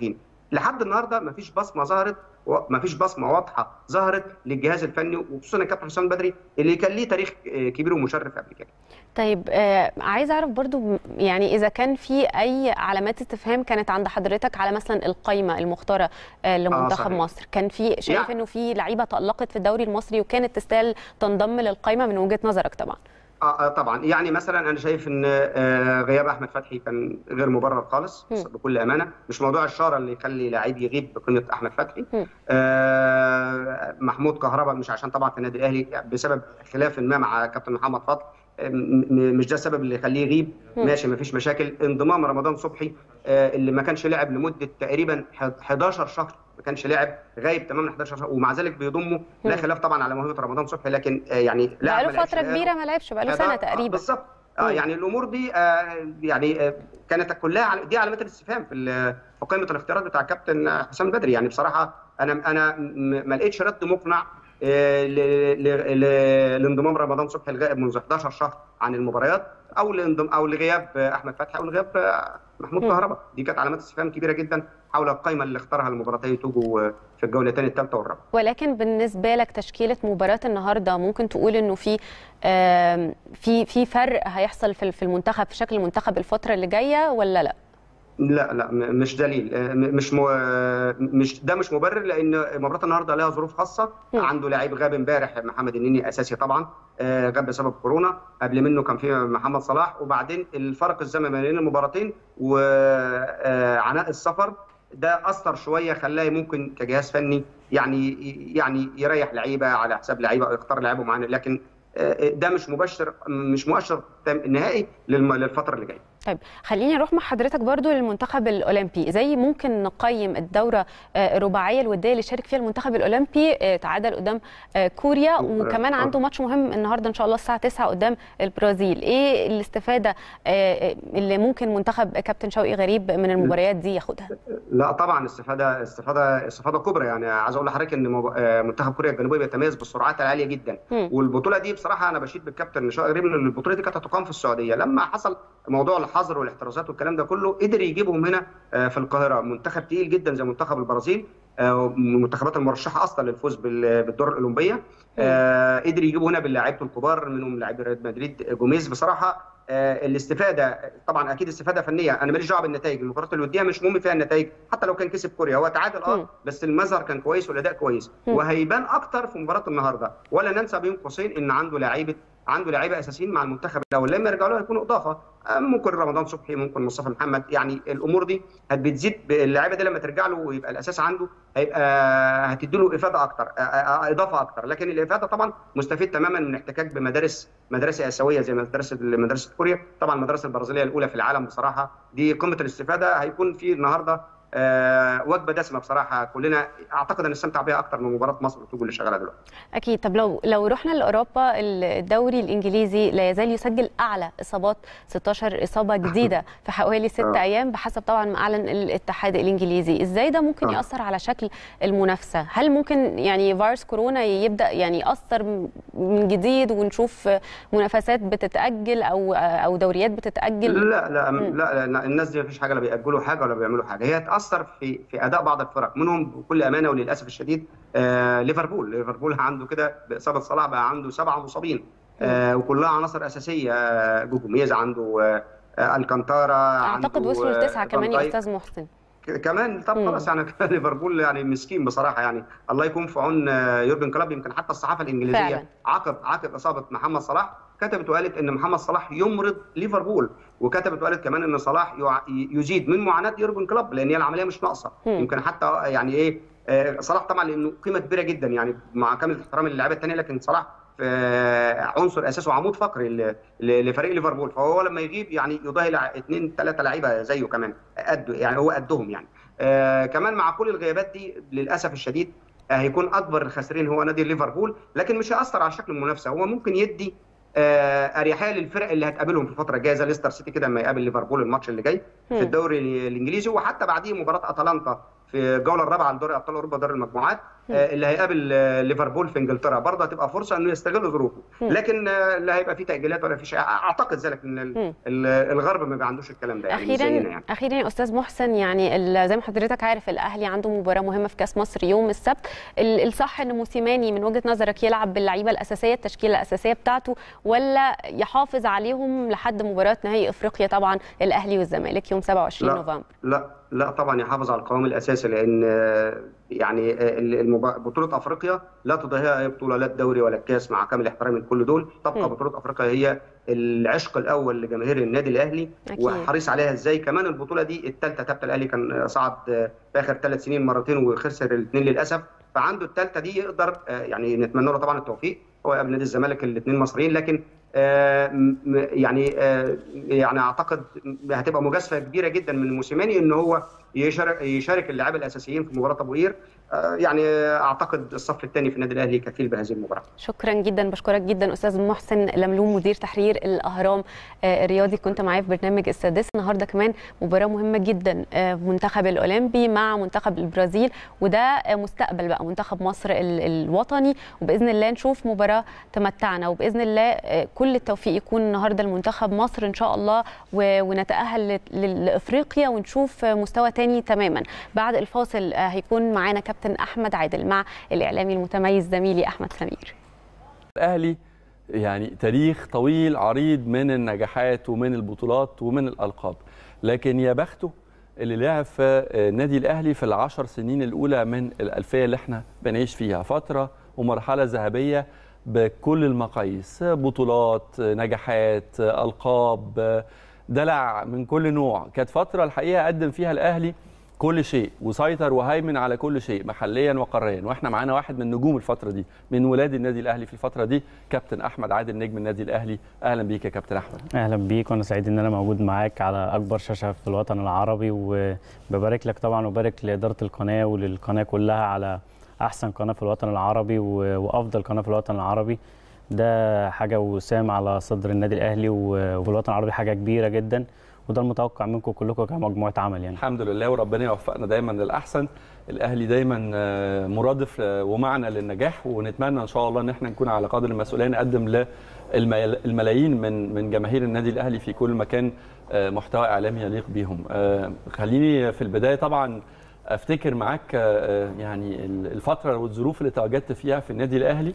لحد النهارده ما فيش بصمه ظهرت ما فيش بصمه واضحه ظهرت للجهاز الفني وخصوصا الكابتن حسام بدري اللي كان ليه تاريخ كبير ومشرف قبل كده طيب آه عايز اعرف برضو يعني اذا كان في اي علامات استفهام كانت عند حضرتك على مثلا القايمه المختاره آه لمنتخب آه مصر كان في شايف يعني. انه في لعيبه تالقت في الدوري المصري وكانت تستاهل تنضم للقايمه من وجهه نظرك طبعا آه طبعا يعني مثلا انا شايف ان آه غياب احمد فتحي كان غير مبرر خالص م. بكل امانه مش موضوع الشاره اللي يخلي لعيب يغيب بقيمه احمد فتحي آه محمود كهربا مش عشان طبعا في النادي الاهلي بسبب خلاف ما مع كابتن محمد فضل مش ده السبب اللي يخليه يغيب ماشي ما فيش مشاكل انضمام رمضان صبحي اللي ما كانش لعب لمده تقريبا 11 شهر ما كانش لاعب غايب تماما 11 شهر ومع ذلك بيضمه لا خلاف طبعا على موهبه رمضان صبحي لكن يعني لاعب بقاله فتره كبيره ما لعبش بقاله سنه تقريبا بالظبط اه يعني الامور دي آه يعني آه كانت كلها دي علامات الاستفهام في في قائمه الاختيارات بتاع كابتن حسام البدري يعني بصراحه انا انا ما لقيتش رد مقنع لانضمام رمضان صبحي الغائب منذ 11 شهر عن المباريات او لانضم او لغياب احمد فتحي او لغياب محمود كهربا دي كانت علامات استفهام كبيره جدا حول القائمه اللي اختارها المباراتين توجو في الجولتين الثالثه والرابعه ولكن بالنسبه لك تشكيله مباراه النهارده ممكن تقول انه في في في فرق هيحصل في المنتخب في شكل المنتخب الفتره اللي جايه ولا لا؟ لا لا مش دليل مش مو مش ده مش مبرر لان مباراه النهارده لها ظروف خاصه م. عنده لعيب غاب امبارح محمد النني اساسي طبعا غاب بسبب كورونا قبل منه كان في محمد صلاح وبعدين الفرق الزمني بين المباراتين وعناء السفر ده اثر شويه خلاه ممكن كجهاز فني يعني يعني يريح لعيبه على حساب لعيبه او يختار لعيبه معينه لكن ده مش مبشر مش مؤشر نهائي للفتره اللي جايه طيب خليني اروح مع حضرتك برضو للمنتخب الاولمبي زي ممكن نقيم الدوره الرباعيه الوديه اللي شارك فيها المنتخب الاولمبي تعادل قدام كوريا وكمان عنده ماتش مهم النهارده ان شاء الله الساعه 9 قدام البرازيل ايه الاستفاده اللي ممكن منتخب كابتن شوقي غريب من المباريات دي ياخدها لا طبعا استفاده استفاده استفاده كبرى يعني عايز اقول لحضرتك ان منتخب كوريا الجنوبيه بيتميز بالسرعات العاليه جدا م. والبطوله دي بصراحه انا بشيد بالكابتن شوقي غريب ان البطوله دي كانت هتقام في السعوديه لما حصل موضوع الحظر والاحترازات والكلام ده كله قدر يجيبهم هنا في القاهره منتخب تقيل جدا زي منتخب البرازيل من المنتخبات المرشحه اصلا للفوز بالدور الاولمبيه قدر يجيبوا هنا باللاعيبه الكبار منهم لاعبي ريال مدريد جوميز بصراحه الاستفاده طبعا اكيد استفاده فنيه انا ماليش دعوه بالنتائج المباريات الوديه مش مهم فيها النتائج حتى لو كان كسب كوريا هو تعادل اه بس المظهر كان كويس والاداء كويس وهيبان اكتر في مباراه النهارده ولا ننسى بين قوسين ان عنده لعيبه عنده لعيبه اساسيين مع المنتخب الاول لما يرجعوا له هيكونوا اضافه ممكن رمضان صبحي ممكن مصطفى محمد يعني الامور دي بتزيد اللعيبه دي لما ترجع له ويبقى الاساس عنده هيبقى هتدي له افاده اكتر اضافه اكتر لكن الافاده طبعا مستفيد تماما من احتكاك بمدارس مدرسه اسيويه زي مدرسه مدرسه كوريا طبعا المدرسه البرازيليه الاولى في العالم بصراحه دي قمه الاستفاده هيكون في النهارده أه وجبه دسمه بصراحه كلنا اعتقد ان نستمتع بيها اكتر من مباراه مصر والتوجو اللي شغاله دلوقتي. اكيد طب لو لو رحنا لاوروبا الدوري الانجليزي لا يزال يسجل اعلى اصابات 16 اصابه جديده في حوالي 6 ايام بحسب طبعا ما اعلن الاتحاد الانجليزي، ازاي ده ممكن ياثر على شكل المنافسه؟ هل ممكن يعني فيروس كورونا يبدا يعني ياثر من جديد ونشوف منافسات بتتاجل او او دوريات بتتاجل؟ لا لا لا, لا الناس دي مفيش حاجه لا بيأجلوا حاجه ولا بيعملوا حاجه، هي تاثر في في اداء بعض الفرق منهم بكل امانه وللاسف الشديد آه ليفربول ليفربول عنده كده باصابه صلاح بقى عنده سبعه مصابين آه وكلها عناصر اساسيه آه جوجو ميز عنده آه الكانتارا اعتقد وصلوا لتسعه كمان يا استاذ محسن كمان طب خلاص يعني ليفربول يعني مسكين بصراحه يعني الله يكون في عون يورجن كلوب يمكن حتى الصحافه الانجليزيه فعلا. عقب عقب اصابه محمد صلاح كتبت وقالت ان محمد صلاح يمرض ليفربول وكتبت وقالت كمان ان صلاح يزيد من معاناه يورجن كلوب لان هي العمليه مش ناقصه يمكن حتى يعني ايه صلاح طبعا لانه قيمه كبيره جدا يعني مع كامل احترامي للاعيبه الثانيه لكن صلاح عنصر اساسي وعمود فقري لفريق ليفربول فهو لما يغيب يعني يضاهي اثنين ثلاثه لعيبه زيه كمان قد يعني هو قدهم يعني آه كمان مع كل الغيابات دي للاسف الشديد آه هيكون اكبر الخاسرين هو نادي ليفربول لكن مش هياثر على شكل المنافسه هو ممكن يدي آه اريحيه للفرق اللي هتقابلهم في الفتره الجايه زي ليستر سيتي كده لما يقابل ليفربول الماتش اللي جاي في الدوري الانجليزي وحتى بعديه مباراه اتلانتا في الجوله الرابعه لدوري ابطال اوروبا دوري المجموعات آه، اللي هيقابل آه، ليفربول في انجلترا برضه هتبقى فرصه انه يستغل ظروفه لكن آه، لا هيبقى في تاجيلات ولا في شيء اعتقد ذلك ان ال- ال- الغرب ما عندوش الكلام ده يعني مش زينا اخيرا يعني. اخيرا يا استاذ محسن يعني ال- زي ما حضرتك عارف الاهلي عنده مباراه مهمه في كاس مصر يوم السبت ال- الصح ان موسيماني من وجهه نظرك يلعب باللعيبه الاساسيه التشكيله الاساسيه بتاعته ولا يحافظ عليهم لحد مباراه نهائي افريقيا طبعا الاهلي والزمالك يوم 27 لا. نوفمبر لا لا طبعا يحافظ على القوام الاساسي لان آه، يعني آه، المبا- بطوله افريقيا لا تضاهيها اي بطوله لا الدوري ولا الكاس مع كامل احترامي لكل دول تبقى بطوله افريقيا هي العشق الاول لجماهير النادي الاهلي أكيد. وحريص عليها ازاي كمان البطوله دي الثالثه ثابته الاهلي كان صعد آه، في اخر ثلاث سنين مرتين وخسر الاثنين للاسف فعنده الثالثه دي يقدر آه، يعني نتمنى له طبعا التوفيق هو قبل نادي الزمالك الاثنين مصريين لكن آه، م- م- يعني آه، يعني اعتقد هتبقى مجازفه كبيره جدا من موسيماني ان هو يشارك يشارك اللاعبين الاساسيين في مباراه ابو قير آه، يعني اعتقد الصف الثاني في النادي الاهلي كفيل بهذه المباراه شكرا جدا بشكرك جدا استاذ محسن لملوم مدير تحرير الاهرام آه، الرياضي كنت معايا في برنامج السادس النهارده كمان مباراه مهمه جدا آه، منتخب الاولمبي مع منتخب البرازيل وده آه، مستقبل بقى منتخب مصر ال- الوطني وباذن الله نشوف مباراه تمتعنا وباذن الله آه، كل التوفيق يكون النهارده لمنتخب مصر ان شاء الله و- ونتاهل ل- ل- لافريقيا ونشوف آه، مستوى تاني تماما بعد الفاصل آه، هيكون معانا كابتن احمد عادل مع الاعلامي المتميز زميلي احمد سمير الاهلي يعني تاريخ طويل عريض من النجاحات ومن البطولات ومن الالقاب لكن يا بخته اللي لعب في النادي الاهلي في العشر سنين الاولى من الالفيه اللي احنا بنعيش فيها فتره ومرحله ذهبيه بكل المقاييس بطولات نجاحات القاب دلع من كل نوع كانت فتره الحقيقه قدم فيها الاهلي كل شيء وسيطر وهيمن على كل شيء محليا وقاريا واحنا معانا واحد من نجوم الفتره دي من ولاد النادي الاهلي في الفتره دي كابتن احمد عادل نجم النادي الاهلي اهلا بيك يا كابتن احمد اهلا بيك وانا سعيد ان انا موجود معاك على اكبر شاشه في الوطن العربي وببارك لك طبعا وبارك لاداره القناه وللقناه كلها على احسن قناه في الوطن العربي و- وافضل قناه في الوطن العربي ده حاجه وسام على صدر النادي الاهلي و- وفي الوطن العربي حاجه كبيره جدا وده المتوقع منكم كلكم كمجموعه عمل يعني الحمد لله وربنا يوفقنا دايما للاحسن الاهلي دايما آه، مرادف آه، ومعنى للنجاح ونتمنى ان شاء الله ان احنا نكون على قدر المسؤوليه نقدم للملايين من من جماهير النادي الاهلي في كل مكان آه، محتوى اعلامي يليق بيهم آه، خليني في البدايه طبعا افتكر معاك آه، يعني الفتره والظروف اللي تواجدت فيها في النادي الاهلي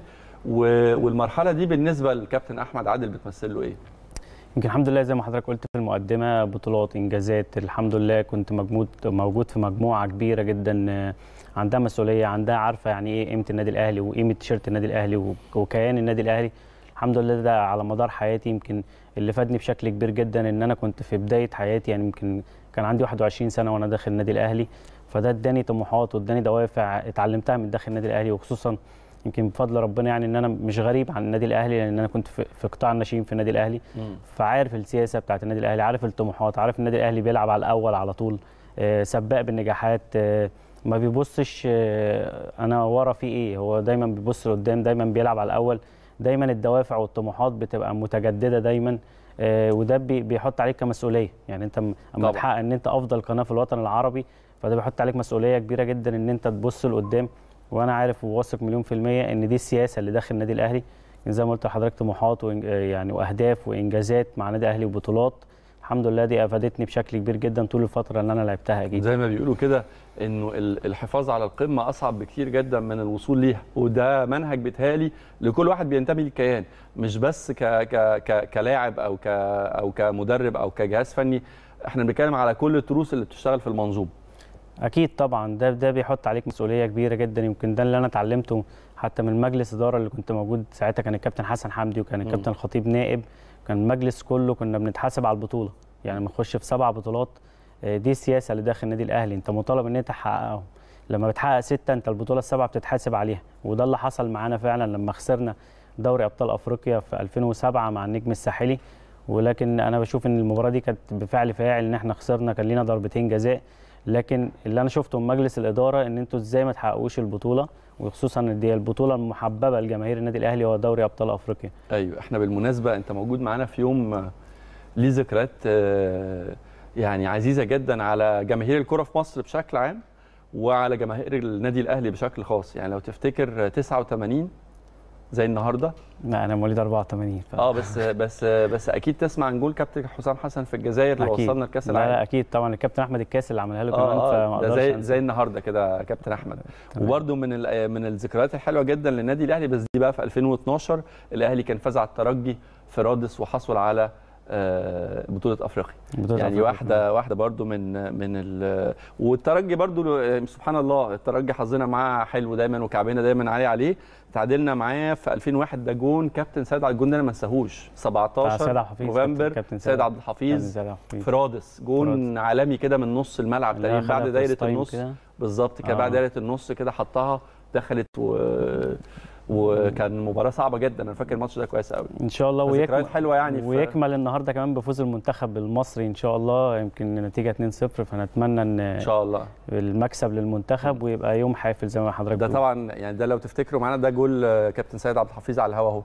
و- والمرحله دي بالنسبه للكابتن احمد عادل بتمثل له ايه يمكن الحمد لله زي ما حضرتك قلت في المقدمه بطولات انجازات الحمد لله كنت موجود موجود في مجموعه كبيره جدا آه، عندها مسؤوليه عندها عارفه يعني ايه قيمه النادي الاهلي وقيمه تيشيرت النادي الاهلي و- وكيان النادي الاهلي الحمد لله ده على مدار حياتي يمكن اللي فادني بشكل كبير جدا ان انا كنت في بدايه حياتي يعني يمكن كان عندي 21 سنه وانا داخل النادي الاهلي فده اداني طموحات واداني دوافع اتعلمتها من داخل النادي الاهلي وخصوصا يمكن بفضل ربنا يعني ان انا مش غريب عن النادي الاهلي لان انا كنت في في قطاع الناشئين في النادي الاهلي فعارف السياسه بتاعت النادي الاهلي عارف الطموحات عارف النادي الاهلي بيلعب على الاول على طول آه، سباق بالنجاحات آه، ما بيبصش آه، انا ورا في ايه هو دايما بيبص لقدام دايما بيلعب على الاول دايما الدوافع والطموحات بتبقى متجدده دايما آه، وده بي- بيحط عليك كمسؤوليه يعني انت م- اما طبعاً. تحقق ان انت افضل قناه في الوطن العربي فده بيحط عليك مسؤوليه كبيره جدا ان انت تبص لقدام وانا عارف وواثق مليون في الميه ان دي السياسه اللي داخل النادي الاهلي زي ما قلت لحضرتك طموحات وإن- يعني واهداف وانجازات مع النادي الاهلي وبطولات الحمد لله دي افادتني بشكل كبير جدا طول الفتره اللي انا لعبتها اكيد زي ما بيقولوا كده انه ال- الحفاظ على القمه اصعب بكتير جدا من الوصول ليها وده منهج بيتهيألي لكل واحد بينتمي للكيان مش بس ك ك ك كلاعب او ك او كمدرب او كجهاز فني احنا بنتكلم على كل التروس اللي بتشتغل في المنظومه اكيد طبعا ده ده بيحط عليك مسؤوليه كبيره جدا يمكن ده اللي انا اتعلمته حتى من مجلس اداره اللي كنت موجود ساعتها كان الكابتن حسن حمدي وكان مم. الكابتن الخطيب نائب كان المجلس كله كنا بنتحاسب على البطوله يعني بنخش في سبع بطولات آه، دي السياسه اللي داخل النادي الاهلي انت مطالب ان انت تحققهم لما بتحقق سته انت البطوله السبعه بتتحاسب عليها وده اللي حصل معانا فعلا لما خسرنا دوري ابطال افريقيا في 2007 مع النجم الساحلي ولكن انا بشوف ان المباراه دي كانت بفعل فاعل ان احنا خسرنا كان لينا ضربتين جزاء لكن اللي انا شفته من مجلس الاداره ان انتوا ازاي ما تحققوش البطوله وخصوصا ان دي البطوله المحببه لجماهير النادي الاهلي هو دوري ابطال افريقيا ايوه احنا بالمناسبه انت موجود معانا في يوم آه، ليه ذكريات آه، يعني عزيزه جدا على جماهير الكره في مصر بشكل عام وعلى جماهير النادي الاهلي بشكل خاص يعني لو تفتكر 89 زي النهارده لا انا مواليد 84 ف... اه بس بس بس اكيد تسمع عن جول كابتن حسام حسن في الجزائر اللي أكيد. وصلنا لكاس لا العالم لا اكيد طبعا الكابتن احمد الكاس اللي عملها له كمان اه فما اه ده اقدرش زي أنسى. زي النهارده كده كابتن احمد وبرده من ال- من الذكريات الحلوه جدا للنادي الاهلي بس دي بقى في 2012 الاهلي كان فاز على الترجي في رادس وحصل على آه، بطوله افريقيا بطولة يعني أفريقيا واحده واحده برده من من ال والترجي برده سبحان الله الترجي حظنا معاه حلو دايما وكعبنا دايما عالي عليه تعادلنا معاه في 2001 ده جون كابتن سيد عبد الجون ده انا ما انساهوش بتاع سيد عبد 17 الحفيظ، نوفمبر كابتن سيد سيد عبد كابتن الحفيظ سيد عبد الحفيظ. في رادس جون عالمي كده من نص الملعب اللي تقريبا أخدها بعد في دايره وسط تايم النص كده. بالظبط كده آه. بعد دايره النص كده حطها دخلت و... وكان مباراه صعبه جدا انا فاكر الماتش ده كويس قوي ان شاء الله ذكريات ويكمل حلوه يعني في- ويكمل النهارده كمان بفوز المنتخب المصري ان شاء الله يمكن نتيجه 2-0 فنتمنى ان ان شاء الله المكسب للمنتخب ويبقى يوم حافل زي ما حضرتك ده بتقول. طبعا يعني ده لو تفتكروا معانا ده جول آه، كابتن سيد عبد الحفيظ على الهوا اهو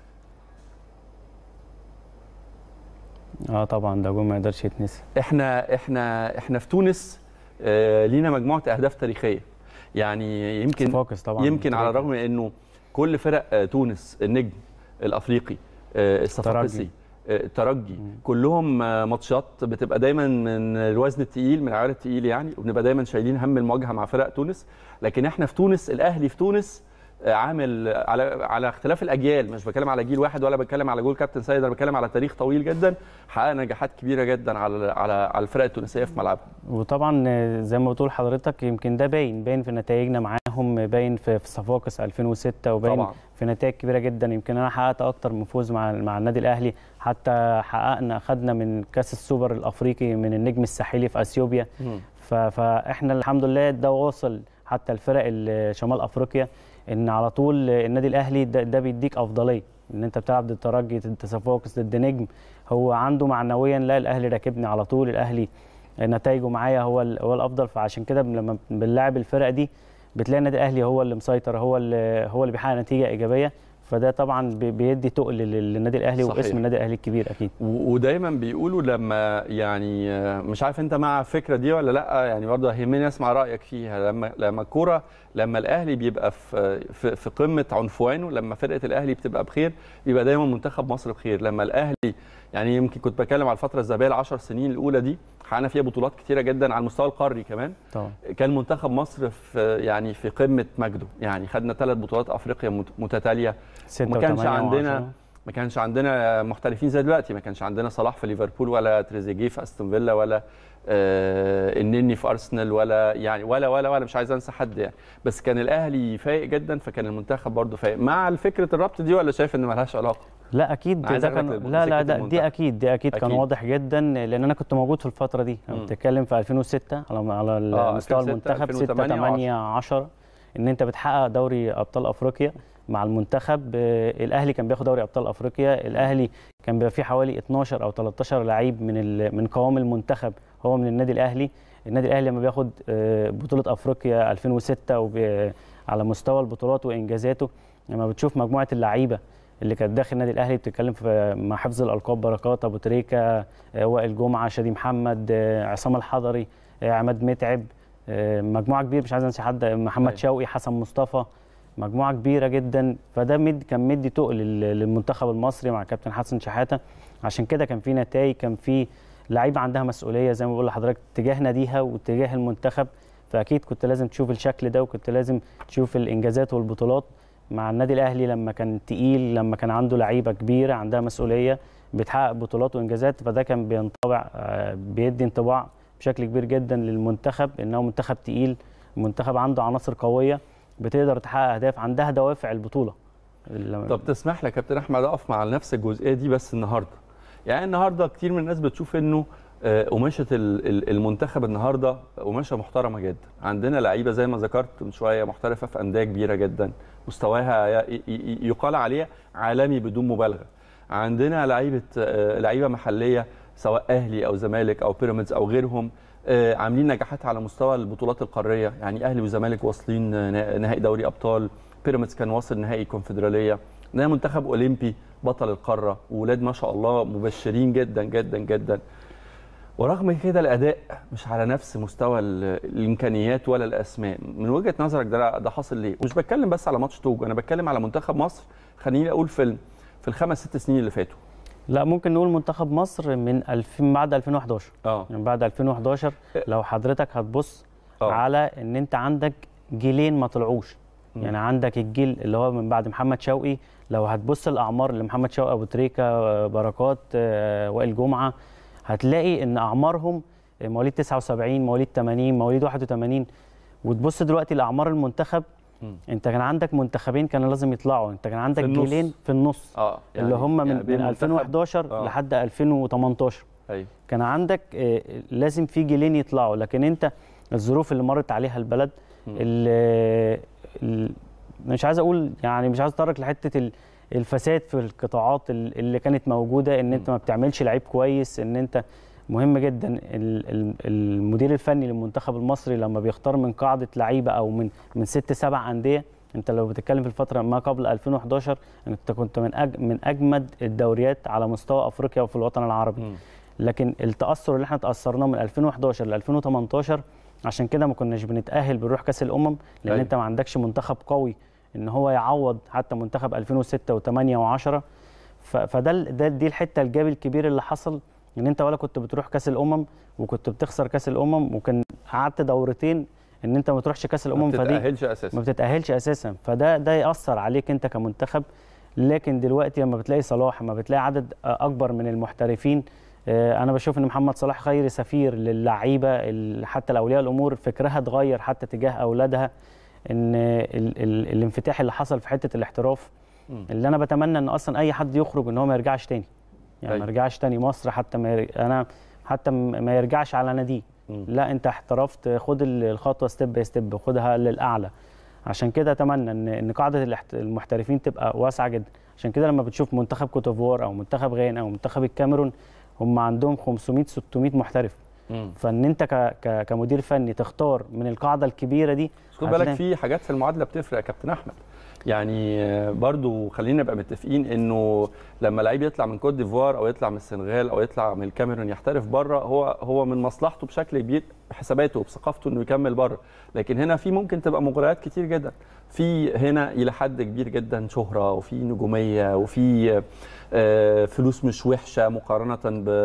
اه طبعا ده جول ما يقدرش يتنسي احنا احنا احنا في تونس آه، لينا مجموعه اهداف تاريخيه يعني يمكن صفاقس طبعا يمكن على الرغم من انه كل فرق آه، تونس النجم الافريقي آه، الصفاقسي ترجي. آه، الترجي كلهم آه، ماتشات بتبقى دايما من الوزن الثقيل من العيار الثقيل يعني وبنبقى دايما شايلين هم المواجهه مع فرق تونس لكن احنا في تونس الاهلي في تونس آه، عامل على على اختلاف الاجيال مش بتكلم على جيل واحد ولا بتكلم على جول كابتن سيد انا بتكلم على تاريخ طويل جدا حقق نجاحات كبيره جدا على على على الفرق التونسيه في ملعبها وطبعا آه، زي ما بتقول حضرتك يمكن ده باين باين في نتائجنا معاهم باين في في صفاقس 2006 وباين طبعاً. في نتائج كبيره جدا يمكن انا حققت اكتر من فوز مع مع النادي الاهلي حتى حققنا اخذنا من كاس السوبر الافريقي من النجم الساحلي في اثيوبيا ف- فاحنا الحمد لله ده واصل حتى الفرق ال- شمال افريقيا ان على طول النادي الاهلي ده, ده بيديك افضليه ان انت بتلعب ضد الترجي ضد صفاقس ضد نجم هو عنده معنويا لا الاهلي راكبني على طول الاهلي نتائجه معايا هو ال- هو الافضل فعشان كده لما بنلاعب الفرق دي بتلاقي النادي الاهلي هو اللي مسيطر هو اللي هو اللي بيحقق نتيجه ايجابيه فده طبعا بي- بيدي تقل لل- للنادي الاهلي صحيح. واسم النادي الاهلي الكبير اكيد و- ودايما بيقولوا لما يعني آه، مش عارف انت مع الفكره دي ولا لا يعني برضه يهمني اسمع رايك فيها لما لما الكوره لما الاهلي بيبقى في في, في قمه عنفوانه لما فرقه الاهلي بتبقى بخير بيبقى دايما منتخب مصر بخير لما الاهلي يعني يمكن كنت بتكلم على الفتره الذهبيه العشر سنين الاولى دي حققنا فيها بطولات كتيره جدا على المستوى القاري كمان طبعا كان منتخب مصر في يعني في قمه مجده يعني خدنا ثلاث بطولات افريقيا مت- متتاليه ستة وما كانش وثمانية عندنا وعشرة. ما كانش عندنا محترفين زي دلوقتي ما كانش عندنا صلاح في ليفربول ولا تريزيجيه في استون فيلا ولا آه النني في ارسنال ولا يعني ولا ولا ولا مش عايز انسى حد يعني بس كان الاهلي فايق جدا فكان المنتخب برضه فايق مع فكره الربط دي ولا شايف ان مالهاش علاقه لا اكيد عايز ده أخدك كان للم- لا لا لسكة ده المنتخب. دي اكيد دي اكيد, كان أكيد. واضح جدا لان انا كنت موجود في الفتره دي لما مم. بتتكلم في 2006 على على آه، مستوى 2006 المنتخب 6 2008 8 10 ان انت بتحقق دوري ابطال افريقيا مع المنتخب آه، الاهلي كان بياخد دوري ابطال افريقيا الاهلي كان بيبقى فيه حوالي 12 او 13 لعيب من ال- من قوام المنتخب هو من النادي الاهلي النادي الاهلي لما بياخد آه، بطوله افريقيا 2006 وب- على مستوى البطولات وانجازاته لما بتشوف مجموعه اللعيبه اللي كانت داخل النادي الاهلي بتتكلم في مع حفظ الالقاب بركات ابو تريكه آه، وائل جمعه شادي محمد آه، عصام الحضري آه، عماد متعب آه، مجموعه كبيره مش عايز انسى حد محمد أيوة. شوقي حسن مصطفى مجموعه كبيره جدا فده مد كان مدي تقل لل- للمنتخب المصري مع كابتن حسن شحاته عشان كده كان في نتائج كان في لعيبه عندها مسؤوليه زي ما بقول لحضرتك تجاه ناديها وتجاه المنتخب فاكيد كنت لازم تشوف الشكل ده وكنت لازم تشوف الانجازات والبطولات مع النادي الاهلي لما كان تقيل لما كان عنده لعيبه كبيره عندها مسؤوليه بتحقق بطولات وانجازات فده كان بينطبع آه، بيدي انطباع بشكل كبير جدا للمنتخب انه منتخب تقيل منتخب عنده عناصر قويه بتقدر تحقق اهداف عندها دوافع البطوله طب تسمح لي يا كابتن احمد اقف مع نفس الجزئيه دي بس النهارده يعني النهارده كتير من الناس بتشوف انه آه، قماشه ال- ال- المنتخب النهارده قماشه محترمه جدا عندنا لعيبه زي ما ذكرت من شويه محترفه في انديه كبيره جدا مستواها ي- ي- يقال عليه عالمي بدون مبالغه عندنا لعيبه آه، لعيبه محليه سواء اهلي او زمالك او بيراميدز او غيرهم آه، عاملين نجاحات على مستوى البطولات القاريه يعني اهلي وزمالك واصلين آه، نهائي دوري ابطال بيراميدز كان واصل نهائي كونفدراليه ده منتخب اولمبي بطل القاره واولاد ما شاء الله مبشرين جدا جدا جدا ورغم كده الاداء مش على نفس مستوى ال- الامكانيات ولا الاسماء من وجهه نظرك ده ده حاصل ليه ومش بتكلم بس على ماتش توجو انا بتكلم على منتخب مصر خليني اقول في ال- في الخمس ست سنين اللي فاتوا لا ممكن نقول منتخب مصر من 2000 بعد 2011 اه من بعد 2011 لو حضرتك هتبص على ان انت عندك جيلين ما طلعوش مم. يعني عندك الجيل اللي هو من بعد محمد شوقي لو هتبص الاعمار اللي محمد شوقي ابو تريكه آه، بركات آه، وائل جمعه هتلاقي ان اعمارهم آه، مواليد 79 مواليد 80 مواليد 81 وتبص دلوقتي لاعمار المنتخب مم. انت كان عندك منتخبين كانوا لازم يطلعوا انت كان عندك في النص. جيلين في النص اه اللي هم من, يعني بين من منتخب- 2011 آه. لحد 2018 ايوه كان عندك آه، لازم في جيلين يطلعوا لكن انت الظروف اللي مرت عليها البلد ال- ال- مش عايز اقول يعني مش عايز اتطرق لحته ال- الفساد في القطاعات ال- اللي كانت موجوده ان انت ما بتعملش لعيب كويس ان انت مهم جدا ال- ال- المدير الفني للمنتخب المصري لما بيختار من قاعده لعيبه او من من ست سبع انديه انت لو بتتكلم في الفتره ما قبل 2011 انت كنت من أج من اجمد الدوريات على مستوى افريقيا وفي الوطن العربي لكن التاثر اللي احنا تاثرناه من 2011 ل 2018 عشان كده ما كناش بنتاهل بنروح كاس الامم لان أيوة. انت ما عندكش منتخب قوي ان هو يعوض حتى منتخب 2006 و8 و10 فده ال- ده دي الحته الجاب الكبير اللي حصل ان انت ولا كنت بتروح كاس الامم وكنت بتخسر كاس الامم وكان قعدت دورتين ان انت ما تروحش كاس الامم ما فدي بتتاهلش اساسا ما بتتاهلش اساسا فده ده ياثر عليك انت كمنتخب لكن دلوقتي لما بتلاقي صلاح لما بتلاقي عدد اكبر من المحترفين آه، انا بشوف ان محمد صلاح خير سفير للعيبه ال- حتى لاولياء الامور فكرها اتغير حتى تجاه اولادها ان ال ال الانفتاح اللي حصل في حته الاحتراف مم. اللي انا بتمنى ان اصلا اي حد يخرج ان هو ما يرجعش تاني يعني أيوة. ما يرجعش تاني مصر حتى ما ير... انا حتى م- ما يرجعش على ناديه مم. لا انت احترفت خد ال- الخطوه ستيب باي ستيب خدها للاعلى عشان كده اتمنى ان ان قاعده الاحت- المحترفين تبقى واسعه جدا عشان كده لما بتشوف منتخب كوتوفوار او منتخب غانا او منتخب الكاميرون هم عندهم 500 600 محترف مم. فان انت ك... ك... كمدير فني تختار من القاعده الكبيره دي بس خد بالك هتلاقي- في حاجات في المعادله بتفرق يا كابتن احمد يعني آه، برضو خلينا نبقى متفقين انه لما لعيب يطلع من كوت ديفوار او يطلع من السنغال او يطلع من الكاميرون يحترف بره هو هو من مصلحته بشكل كبير بحساباته وبثقافته انه يكمل بره لكن هنا في ممكن تبقى مغريات كتير جدا في هنا الى حد كبير جدا شهره وفي نجوميه وفي آه، فلوس مش وحشه مقارنه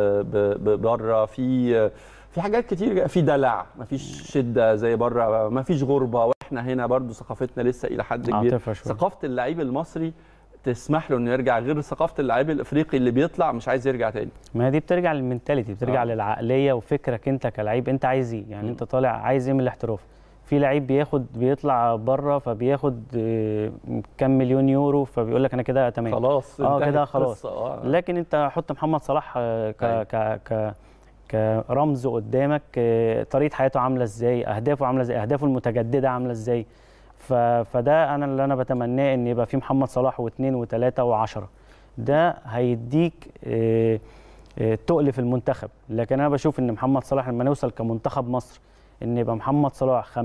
بره في آه، في حاجات كتير في دلع مفيش شده زي بره مفيش غربه واحنا هنا برضو ثقافتنا لسه الى حد كبير عاطفة شوية. ثقافه اللعيب المصري تسمح له انه يرجع غير ثقافه اللعيب الافريقي اللي بيطلع مش عايز يرجع تاني ما هي دي بترجع للمنتاليتي بترجع آه. آه. للعقليه وفكرك انت كلعيب انت عايز ايه يعني انت طالع عايز ايه من الاحتراف في لعيب بياخد بيطلع بره فبياخد آه، كام مليون يورو فبيقول لك انا كده تمام خلاص اه انتهت كده خلاص القصة، آه. لكن انت حط محمد صلاح آه، ك ك ك كرمز قدامك آه، طريقه حياته عامله ازاي اهدافه عامله ازاي اهدافه المتجدده عامله ازاي ف... فده انا اللي انا بتمناه ان يبقى في محمد صلاح واثنين وثلاثه وعشرة ده هيديك آه، آه، تقل في المنتخب لكن انا بشوف ان محمد صلاح لما نوصل كمنتخب مصر ان يبقى محمد صلاح 50%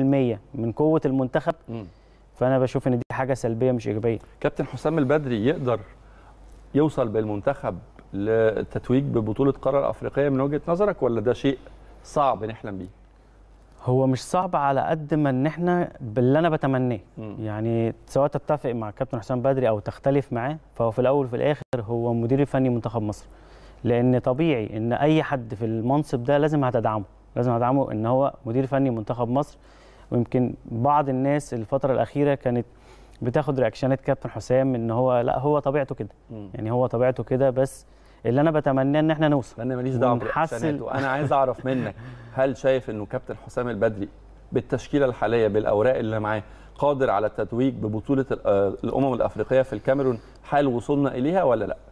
من قوه المنتخب مم. فانا بشوف ان دي حاجه سلبيه مش ايجابيه كابتن حسام البدري يقدر يوصل بالمنتخب للتتويج ببطوله القاره الافريقيه من وجهه نظرك ولا ده شيء صعب نحلم بيه هو مش صعب على قد ما ان احنا باللي انا بتمناه مم. يعني سواء تتفق مع كابتن حسام بدري او تختلف معاه فهو في الاول وفي الاخر هو مدير الفني منتخب مصر لان طبيعي ان اي حد في المنصب ده لازم هتدعمه لازم هتدعمه ان هو مدير فني منتخب مصر ويمكن بعض الناس الفتره الاخيره كانت بتاخد رياكشنات كابتن حسام ان هو لا هو طبيعته كده مم. يعني هو طبيعته كده بس اللي انا بتمناه ان احنا نوصل انا ماليش دعوه ونحسن- بالرياكشنات وانا عايز اعرف منك هل شايف انه كابتن حسام البدري بالتشكيله الحاليه بالاوراق اللي معاه قادر على التتويج ببطوله ال- آه، الامم الافريقيه في الكاميرون حال وصولنا اليها ولا لا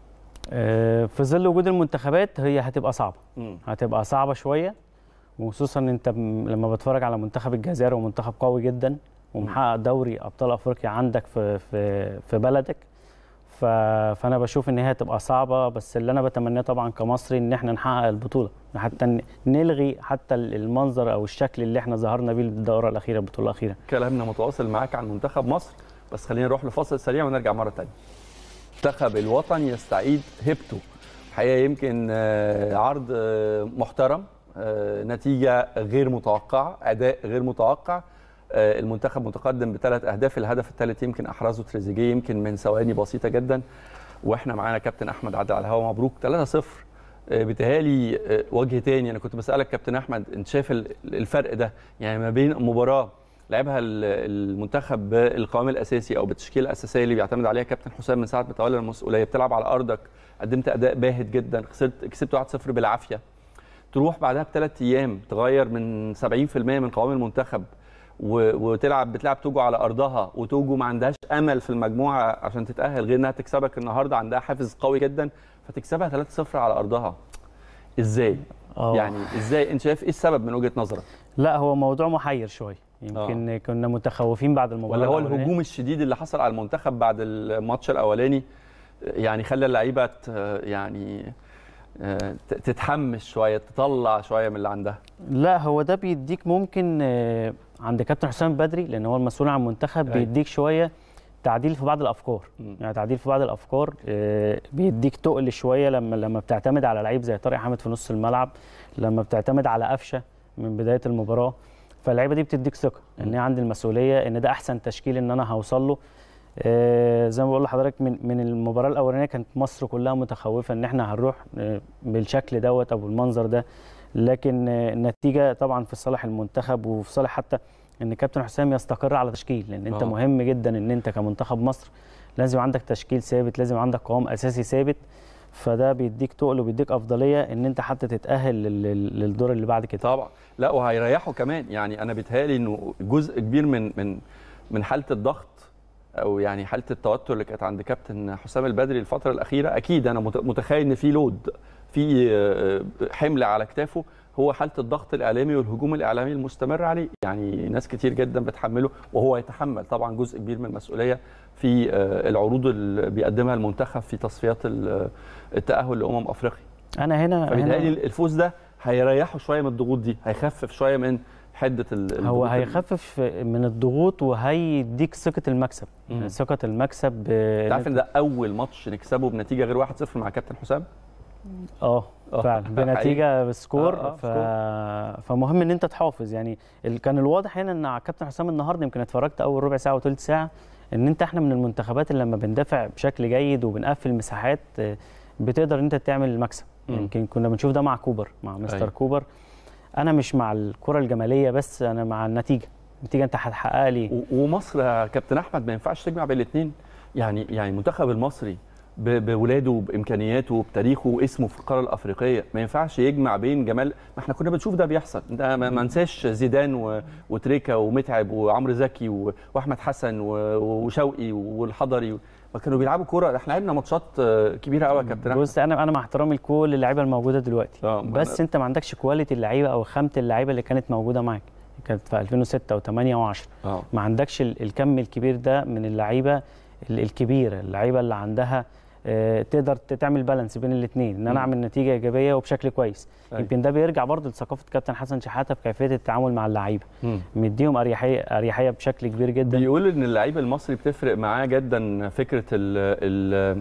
آه، في ظل وجود المنتخبات هي هتبقى صعبه مم. هتبقى صعبه شويه وخصوصا ان انت م- لما بتفرج على منتخب الجزائر ومنتخب قوي جدا ومحقق دوري ابطال افريقيا عندك في في في بلدك ف... فانا بشوف ان هي هتبقى صعبه بس اللي انا بتمناه طبعا كمصري ان احنا نحقق البطوله حتى ن- نلغي حتى المنظر او الشكل اللي احنا ظهرنا بيه الدوره الاخيره البطوله الاخيره كلامنا متواصل معاك عن منتخب مصر بس خلينا نروح لفاصل سريع ونرجع مره ثانيه المنتخب الوطني يستعيد هيبته الحقيقه يمكن آه، عرض آه، محترم آه، نتيجه غير متوقعه اداء غير متوقع آه، المنتخب متقدم بثلاث اهداف الهدف الثالث يمكن احرزه تريزيجيه يمكن من ثواني بسيطه جدا واحنا معانا كابتن احمد عادل على الهوا مبروك 3-0 آه، بيتهيألي آه، وجه تاني انا كنت بسالك كابتن احمد انت شايف ال- الفرق ده يعني ما بين مباراه لعبها ال- المنتخب بالقوام الاساسي او بالتشكيله الاساسيه اللي بيعتمد عليها كابتن حسام من ساعه ما تولى المسؤوليه بتلعب على ارضك قدمت اداء باهت جدا خسرت كسبت 1-0 بالعافيه تروح بعدها بثلاث ايام تغير من 70% من قوام المنتخب و- وتلعب بتلعب توجو على ارضها وتوجو ما عندهاش امل في المجموعه عشان تتاهل غير انها تكسبك النهارده عندها حافز قوي جدا فتكسبها 3-0 على ارضها ازاي آه. يعني ازاي انت شايف ايه السبب من وجهه نظرك لا هو موضوع محير شويه يمكن آه. كنا متخوفين بعد المباراه ولا هو الأولانية. الهجوم الشديد اللي حصل على المنتخب بعد الماتش الاولاني يعني خلى اللعيبه ت- يعني آه، ت- تتحمس شويه تطلع شويه من اللي عندها لا هو ده بيديك ممكن آه، عند كابتن حسام بدري لان هو المسؤول عن المنتخب أيوة. بيديك شويه تعديل في بعض الافكار يعني تعديل في بعض الافكار آه، بيديك تقل شويه لما لما بتعتمد على لعيب زي طارق حامد في نص الملعب لما بتعتمد على قفشه من بدايه المباراه فاللعيبه دي بتديك ثقه ان هي عندي المسؤوليه ان ده احسن تشكيل ان انا هوصل له آه، زي ما بقول لحضرتك من من المباراه الاولانيه كانت مصر كلها متخوفه ان احنا هنروح آه، بالشكل دوت او بالمنظر ده لكن آه، النتيجه طبعا في صالح المنتخب وفي صالح حتى ان كابتن حسام يستقر على تشكيل لان انت آه. مهم جدا ان انت كمنتخب مصر لازم عندك تشكيل ثابت لازم عندك قوام اساسي ثابت فده بيديك تقل وبيديك افضليه ان انت حتى تتاهل لل- لل- للدور اللي بعد كده طبعا لا وهيريحوا كمان يعني انا بيتهيألي انه جزء كبير من من من حاله الضغط او يعني حاله التوتر اللي كانت عند كابتن حسام البدري الفتره الاخيره اكيد انا مت- متخيل ان في لود في آه، حمل على كتافه هو حاله الضغط الاعلامي والهجوم الاعلامي المستمر عليه يعني ناس كتير جدا بتحمله وهو يتحمل طبعا جزء كبير من المسؤوليه في آه، العروض اللي بيقدمها المنتخب في تصفيات ال- التاهل لامم افريقيا انا هنا فبيتهيألي هنا الفوز ده هيريحوا شويه من الضغوط دي هيخفف شويه من حده ال- هو الضغوط ال- هيخفف من الضغوط وهيديك ثقه المكسب مم. ثقه المكسب آه، انت عارف ان ده اول ماتش نكسبه بنتيجه غير 1-0 مع كابتن حسام اه آه، فعلا حقيقي. بنتيجه بسكور آه، آه، ف... فمهم ان انت تحافظ يعني ال... كان الواضح هنا ان على كابتن حسام النهارده يمكن اتفرجت اول ربع ساعه وثلث ساعه ان انت احنا من المنتخبات اللي لما بندافع بشكل جيد وبنقفل مساحات آه، بتقدر انت تعمل المكسب مم. يمكن كنا بنشوف ده مع كوبر مع مستر أيوة. كوبر انا مش مع الكره الجماليه بس انا مع النتيجه النتيجه انت هتحققها لي و- ومصر يا كابتن احمد ما ينفعش تجمع بين الاثنين يعني يعني المنتخب المصري ب- بولاده بامكانياته بتاريخه واسمه في القاره الافريقيه ما ينفعش يجمع بين جمال ما احنا كنا بنشوف ده بيحصل ده ما ما ننساش زيدان و- وتريكا ومتعب وعمرو زكي و- واحمد حسن و- وشوقي والحضري ما كانوا بيلعبوا كوره احنا لعبنا ماتشات آه، كبيره قوي يا كابتن احمد بص انا انا مع احترامي لكل اللعيبه الموجوده دلوقتي آه، بس انت ما عندكش كواليتي اللعيبه او خامه اللعيبه اللي كانت موجوده معاك كانت في 2006 و8 و10 اه ما عندكش ال- الكم الكبير ده من اللعيبه ال- الكبيره اللعيبه اللي عندها آه، تقدر ت- تعمل بالانس بين الاثنين ان مم. انا اعمل نتيجه ايجابيه وبشكل كويس أيوة. يمكن ده بيرجع برضه لثقافه كابتن حسن شحاته في كيفيه التعامل مع اللعيبه مم. مديهم اريحيه اريحيه بشكل كبير جدا بيقول ان اللعيب المصري بتفرق معاه جدا فكره ال ال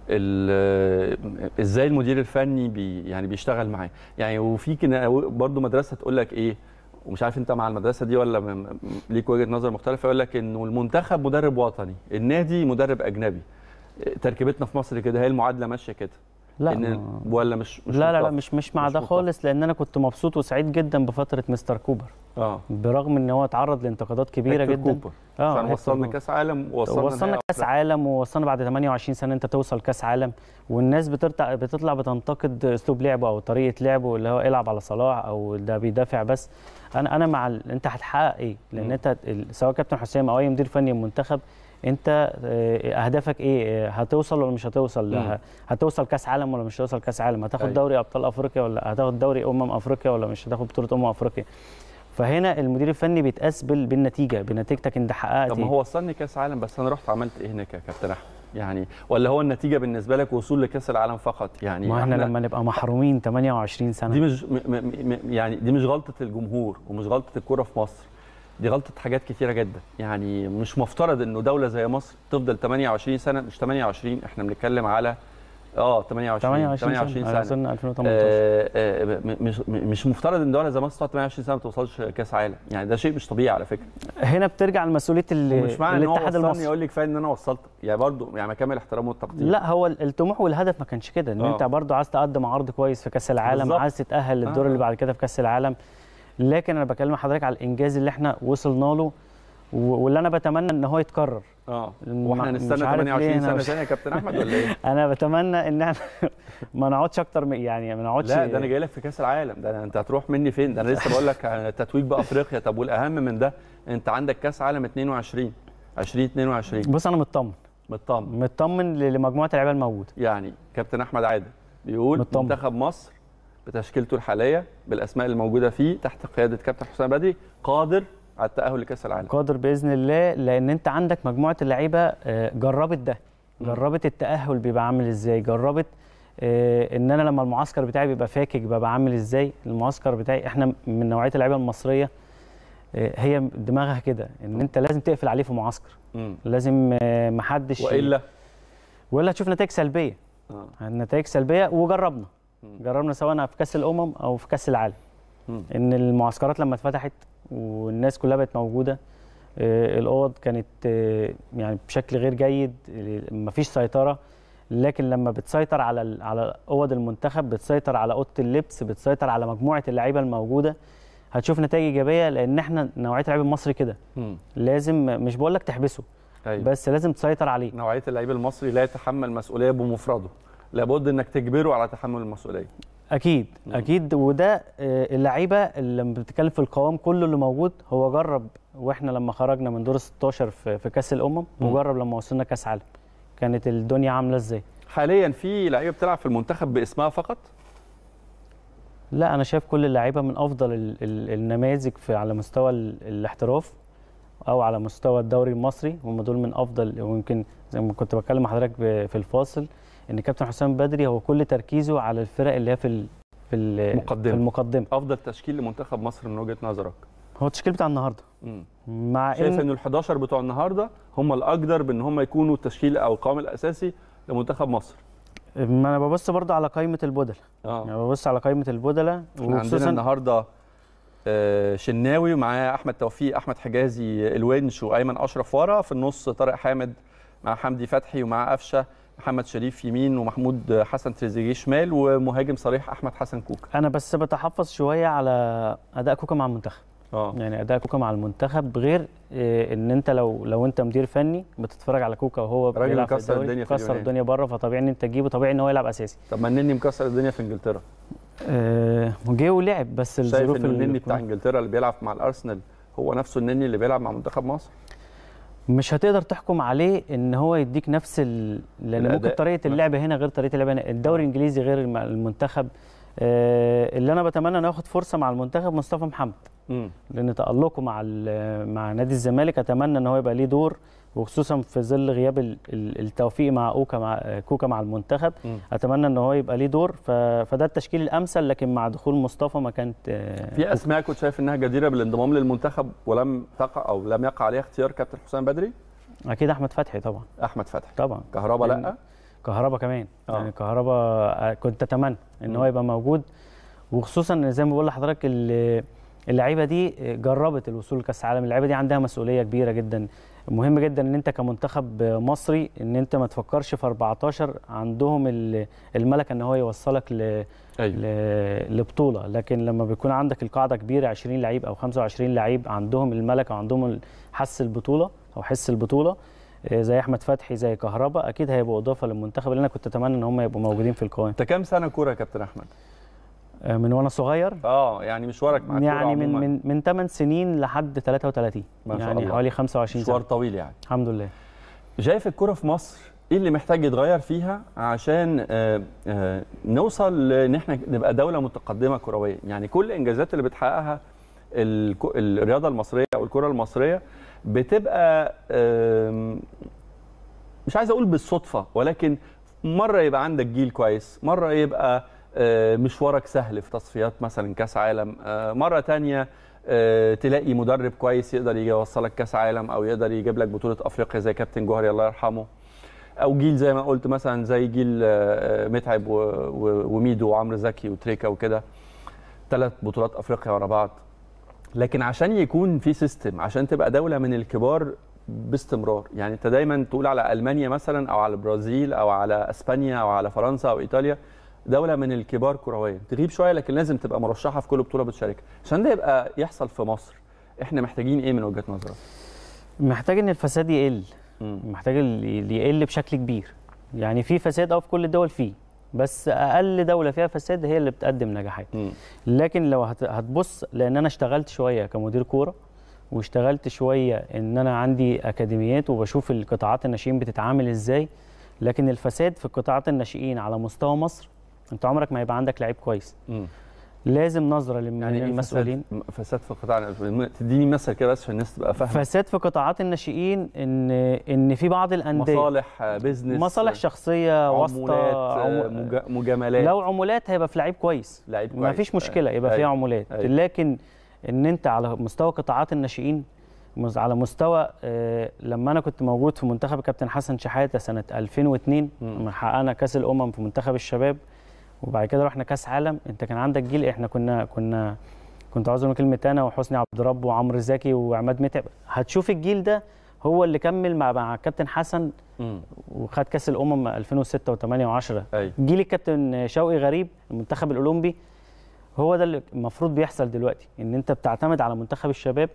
ال ازاي المدير الفني بي يعني بيشتغل معاه يعني وفي كنا برضه مدرسه تقول لك ايه ومش عارف انت مع المدرسه دي ولا م- م- ليك وجهه نظر مختلفه يقول لك انه المنتخب مدرب وطني النادي مدرب اجنبي تركيبتنا في مصر كده هي المعادله ماشيه كده لا إن ما- ولا مش, مش لا لا لا متفق؟ مش مش مع مش ده متفق. خالص لان انا كنت مبسوط وسعيد جدا بفتره مستر كوبر اه برغم ان هو اتعرض لانتقادات كبيره هيكتور جدا كوبر. اه عشان هيكتور وصلنا كوبر. كاس عالم ووصلنا وصلنا نهائي كاس عالم ووصلنا بعد 28 سنه انت توصل كاس عالم والناس بتطلع بتطلع بتنتقد اسلوب لعبه او طريقه لعبه اللي هو العب على صلاح او ده بيدافع بس انا انا مع ال... انت هتحقق ايه لان مم. انت ال- سواء كابتن حسام او اي مدير فني منتخب انت آه، اهدافك ايه آه، هتوصل ولا مش هتوصل مم. ه- هتوصل كاس عالم ولا مش هتوصل كاس عالم هتاخد أيوة. دوري ابطال افريقيا ولا هتاخد دوري امم افريقيا ولا مش هتاخد بطوله امم افريقيا فهنا المدير الفني بيتقاس بال- بالنتيجه بنتيجتك انت حققت طب ما إيه. هو وصلني كاس عالم بس انا رحت عملت ايه هناك يا كابتن احمد يعني ولا هو النتيجه بالنسبه لك وصول لكاس العالم فقط يعني ما احنا لما نبقى محرومين 28 سنه دي مش م م م يعني دي مش غلطه الجمهور ومش غلطه الكره في مصر دي غلطه حاجات كتيره جدا يعني مش مفترض انه دوله زي مصر تفضل 28 سنه مش 28 احنا بنتكلم على اه 28 28 28 سنة. سنه وصلنا 2018. آه آه م- مش م- مش مفترض ان دوله زي مصر تقعد 28 سنه ما توصلش كاس عالم يعني ده شيء مش طبيعي على فكره هنا بترجع لمسؤوليه ال- ومش معنى ان هو الاتحاد وصلني المصري يقول لي كفايه ان انا وصلتك يعني برضو يعني كامل احترامه والتقدير لا هو الطموح والهدف ما كانش كده ان آه. انت برضو عايز تقدم عرض كويس في كاس العالم بالظبط. عايز تتاهل للدور آه. اللي بعد كده في كاس العالم لكن انا بكلم حضرتك على الانجاز اللي احنا وصلنا له و- واللي انا بتمنى ان هو يتكرر اه ما- واحنا مش نستنى عارف ليه 28 أنا سنه مش- ثانيه يا كابتن احمد ولا ايه؟ انا بتمنى ان احنا ما نقعدش اكتر من يعني ما نقعدش لا ده انا جاي لك في كاس العالم ده انت هتروح مني فين؟ ده انا لسه بقول لك عن التتويج بافريقيا طب والاهم من ده انت عندك كاس عالم 22 2022 بص انا مطمن مطمن مطمن ل- لمجموعه اللعيبه الموجوده يعني كابتن احمد عادل بيقول مطمن. منتخب مصر بتشكيلته الحاليه بالاسماء الموجوده فيه تحت قياده كابتن حسام بدري قادر على التاهل لكاس العالم قادر باذن الله لان انت عندك مجموعه اللعيبه آه، جربت ده جربت التاهل بيبقى عامل ازاي جربت آه، ان انا لما المعسكر بتاعي بيبقى فاكك ببقى عامل ازاي المعسكر بتاعي احنا من نوعيه اللعيبه المصريه آه، هي دماغها كده ان انت لازم تقفل عليه في معسكر مم. لازم آه، محدش والا والا هتشوف نتائج سلبيه آه. النتائج سلبيه وجربنا جربنا سواء في كاس الامم او في كاس العالم مم. ان المعسكرات لما اتفتحت والناس كلها بقت موجوده آه، الاوض كانت آه، يعني بشكل غير جيد آه، مفيش سيطره لكن لما بتسيطر على ال- على اوض المنتخب بتسيطر على اوضه اللبس بتسيطر على مجموعه اللعيبه الموجوده هتشوف نتائج ايجابيه لان احنا نوعيه اللعيب المصري كده مم. لازم مش بقول لك تحبسه أيوة. بس لازم تسيطر عليه نوعيه اللعيب المصري لا يتحمل مسؤوليه بمفرده لابد انك تجبره على تحمل المسؤوليه اكيد اكيد وده آه، اللعيبه اللي لما بتتكلم في القوام كله اللي موجود هو جرب واحنا لما خرجنا من دور 16 في في كاس الامم مم. وجرب لما وصلنا كاس عالم كانت الدنيا عامله ازاي حاليا في لعيبه بتلعب في المنتخب باسمها فقط لا انا شايف كل اللعيبه من افضل ال ال النماذج في على مستوى ال الاحتراف او على مستوى الدوري المصري هم دول من افضل ويمكن زي ما كنت بتكلم مع حضرتك ب- في الفاصل ان كابتن حسام بدري هو كل تركيزه على الفرق اللي هي في ال في ال- مقدمة. في المقدمه افضل تشكيل لمنتخب مصر من وجهه نظرك هو التشكيل بتاع النهارده مم. مع شايف ان ان ال11 بتوع النهارده هم الاقدر بان هم يكونوا التشكيل او القوام الاساسي لمنتخب مصر ما انا ببص برضه على قائمه البدل اه يعني ببص على قائمه البدله احنا عندنا النهارده آه، شناوي ومعاه احمد توفيق احمد حجازي الونش وايمن اشرف ورا في النص طارق حامد مع حمدي فتحي ومع قفشه محمد شريف يمين ومحمود حسن تريزيجيه شمال ومهاجم صريح احمد حسن كوكا انا بس بتحفظ شويه على اداء كوكا مع المنتخب اه يعني اداء كوكا مع المنتخب غير إيه، ان انت لو لو انت مدير فني بتتفرج على كوكا وهو راجل بيلعب في مكسر الدوري الدنيا في مكسر اليونان. الدنيا بره فطبيعي ان انت تجيبه طبيعي ان هو يلعب اساسي طب ما النني مكسر الدنيا في انجلترا آه وجه ولعب بس شايف الظروف ان ال- النني بتاع انجلترا اللي بيلعب مع الارسنال هو نفسه النني اللي بيلعب مع منتخب مصر مش هتقدر تحكم عليه ان هو يديك نفس ال... لان ممكن الأداء طريقه اللعب هنا غير طريقه اللعب هنا الدوري الانجليزي غير الم- المنتخب آه اللي انا بتمنى انه ياخد فرصه مع المنتخب مصطفى محمد مم. لان تالقه مع ال- مع نادي الزمالك اتمنى ان هو يبقى ليه دور وخصوصا في ظل غياب ال- ال- التوفيق مع اوكا مع كوكا مع المنتخب مم. اتمنى ان هو يبقى ليه دور ف... فده التشكيل الامثل لكن مع دخول مصطفى ما كانت آه، في اسماء كنت شايف انها جديره بالانضمام للمنتخب ولم تقع او لم يقع عليها اختيار كابتن حسام بدري اكيد احمد فتحي طبعا احمد فتحي طبعا كهربا لأن- لا كهربا كمان آه. يعني كهربا آه، كنت اتمنى ان هو يبقى موجود وخصوصا زي ما بقول لحضرتك ال- اللعيبه دي جربت الوصول لكاس العالم اللعيبه دي عندها مسؤوليه كبيره جدا مهم جدا ان انت كمنتخب مصري ان انت ما تفكرش في 14 عندهم ال- الملكه ان هو يوصلك ل... أيوة. ل... لبطوله لكن لما بيكون عندك القاعده كبيره 20 لعيب او 25 لعيب عندهم الملكه وعندهم حس البطوله او حس البطوله آه، زي احمد فتحي زي كهربا اكيد هيبقوا اضافه للمنتخب اللي انا كنت اتمنى ان هم يبقوا موجودين في القوائم انت كام سنه كوره يا كابتن احمد آه، من وانا صغير اه يعني مشوارك مع الكوره يعني من عموماً. من من 8 سنين لحد 33 ما شاء يعني الله. حوالي 25 مشوار سنه طويل يعني الحمد لله شايف الكرة في مصر ايه اللي محتاج يتغير فيها عشان آه، آه، نوصل لان احنا نبقى دولة متقدمة كرويا يعني كل الانجازات اللي بتحققها الك- الرياضة المصرية او الكرة المصرية بتبقى آم، مش عايز اقول بالصدفة ولكن مرة يبقى عندك جيل كويس مرة يبقى آه، مشوارك سهل في تصفيات مثلا كاس عالم آه، مرة تانية آه، تلاقي مدرب كويس يقدر يجي يوصلك كاس عالم او يقدر يجيب لك بطولة افريقيا زي كابتن جوهري الله يرحمه او جيل زي ما قلت مثلا زي جيل آه، متعب و- و- وميدو وعمرو زكي وتريكا وكده ثلاث بطولات افريقيا ورا بعض لكن عشان يكون في سيستم عشان تبقى دوله من الكبار باستمرار يعني انت دايما تقول على المانيا مثلا او على البرازيل او على اسبانيا او على فرنسا او ايطاليا دوله من الكبار كرويا تغيب شويه لكن لازم تبقى مرشحه في كل بطوله بتشاركها عشان ده يبقى يحصل في مصر احنا محتاجين ايه من وجهه نظرك محتاج ان الفساد يقل محتاج ال- يقل بشكل كبير يعني في فساد اه في كل الدول فيه بس اقل دوله فيها فساد هي اللي بتقدم نجاحات لكن لو هت- هتبص لان انا اشتغلت شويه كمدير كوره واشتغلت شويه ان انا عندي اكاديميات وبشوف القطاعات الناشئين بتتعامل ازاي لكن الفساد في قطاعات الناشئين على مستوى مصر انت عمرك ما هيبقى عندك لعيب كويس لازم نظره يعني للمسؤولين ايه المسؤولين فساد, فساد في قطاع تديني مثل كده بس عشان الناس تبقى فاهمه فساد في قطاعات الناشئين ان ان في بعض الانديه مصالح آه، بيزنس مصالح شخصيه واسطه عمولات آه، عمو- مجا- مجاملات لو عمولات هيبقى في لعيب كويس لعيب ما كويس. فيش مشكله يبقى أيوة. فيه عمولات أيوة. لكن ان انت على مستوى قطاعات الناشئين مز- على مستوى آه، لما انا كنت موجود في منتخب كابتن حسن شحاته سنه 2002 لما حققنا كاس الامم في منتخب الشباب وبعد كده رحنا كاس عالم انت كان عندك جيل احنا كنا كنا كنت عاوز اقول كلمه انا وحسني عبد رب وعمرو زكي وعماد متعب هتشوف الجيل ده هو اللي كمل مع مع كابتن حسن وخد كاس الامم 2006 و8 و10 أيوة. جيل الكابتن شوقي غريب المنتخب الاولمبي هو ده اللي المفروض بيحصل دلوقتي ان انت بتعتمد على منتخب الشباب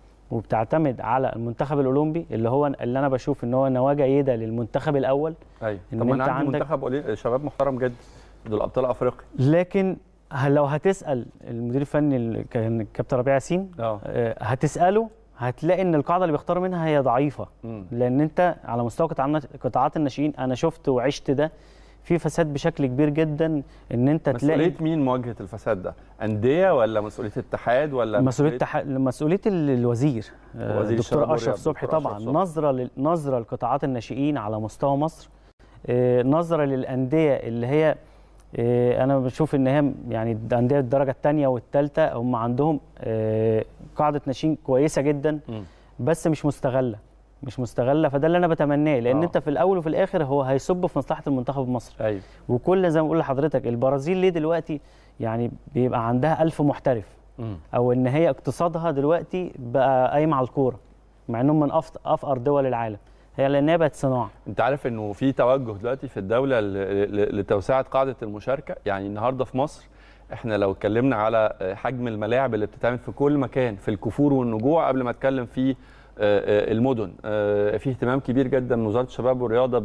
وبتعتمد على المنتخب الاولمبي اللي هو اللي انا بشوف ان هو نواه جيده للمنتخب الاول ايوه إن طب ما انا أنت عندي عندك- منتخب أولي- شباب محترم جدا دول ابطال افريقيا لكن هل- لو هتسال المدير الفني اللي كان الكابتن ربيع ياسين اه آه، هتساله هتلاقي ان القاعده اللي بيختاروا منها هي ضعيفه مم. لان انت على مستوى قطاع- قطاعات الناشئين انا شفت وعشت ده في فساد بشكل كبير جدا ان انت تلاقي مسؤوليه مين مواجهه الفساد ده انديه ولا مسؤوليه اتحاد ولا مسؤوليه تح... مسؤوليه ال- الوزير آه، وزير الشباب دكتور اشرف والرياضة، صبحي دكتور طبعا أشرف صبحي. نظره لل... نظره لقطاعات الناشئين على مستوى مصر آه، نظره للانديه اللي هي آه، انا بشوف ان هي يعني انديه الدرجه الثانيه والثالثه هم عندهم آه، قاعده ناشئين كويسه جدا بس مش مستغله مش مستغله فده اللي انا بتمناه لان آه. انت في الاول وفي الاخر هو هيصب في مصلحه المنتخب المصري ايوه وكل زي ما بقول لحضرتك البرازيل ليه دلوقتي يعني بيبقى عندها ألف محترف مم. او ان هي اقتصادها دلوقتي بقى قايم على الكوره مع انهم من أفت- افقر دول العالم هي لان هي بقت صناعه انت عارف انه في توجه دلوقتي في الدوله ل- ل- لتوسعه قاعده المشاركه يعني النهارده في مصر احنا لو اتكلمنا على حجم الملاعب اللي بتتعمل في كل مكان في الكفور والنجوع قبل ما اتكلم في آه، آه، المدن آه، في اهتمام كبير جدا من وزاره الشباب والرياضه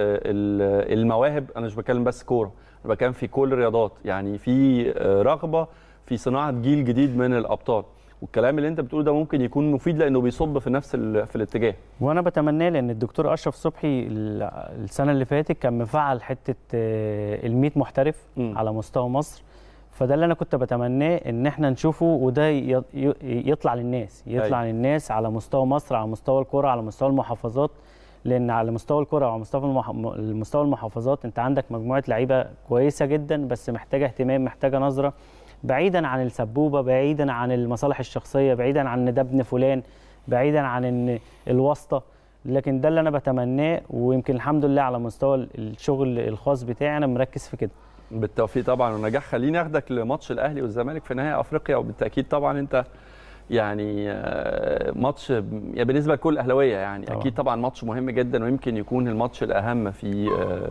بالمواهب انا مش بتكلم بس كوره انا بتكلم في كل الرياضات يعني في آه، رغبه في صناعه جيل جديد من الابطال والكلام اللي انت بتقوله ده ممكن يكون مفيد لانه بيصب في نفس ال- في الاتجاه وانا بتمناه لان الدكتور اشرف صبحي ال- السنه اللي فاتت كان مفعل حته ال 100 محترف م. على مستوى مصر فده اللي انا كنت بتمناه ان احنا نشوفه وده ي- ي- يطلع للناس يطلع أيوة. للناس على مستوى مصر على مستوى الكره على مستوى المحافظات لان على مستوى الكره وعلى مستوى المح... المستوى المحافظات انت عندك مجموعه لعيبه كويسه جدا بس محتاجه اهتمام محتاجه نظره بعيدا عن السبوبه بعيدا عن المصالح الشخصيه بعيدا عن ان ده ابن فلان بعيدا عن ان الواسطه لكن ده اللي انا بتمناه ويمكن الحمد لله على مستوى الشغل الخاص بتاعي انا مركز في كده بالتوفيق طبعا ونجاح خليني اخدك لماتش الاهلي والزمالك في نهائي افريقيا وبالتاكيد طبعا انت يعني آه، ماتش يعني بالنسبه لكل الاهلاويه يعني طبعاً. اكيد طبعا ماتش مهم جدا ويمكن يكون الماتش الاهم في آه،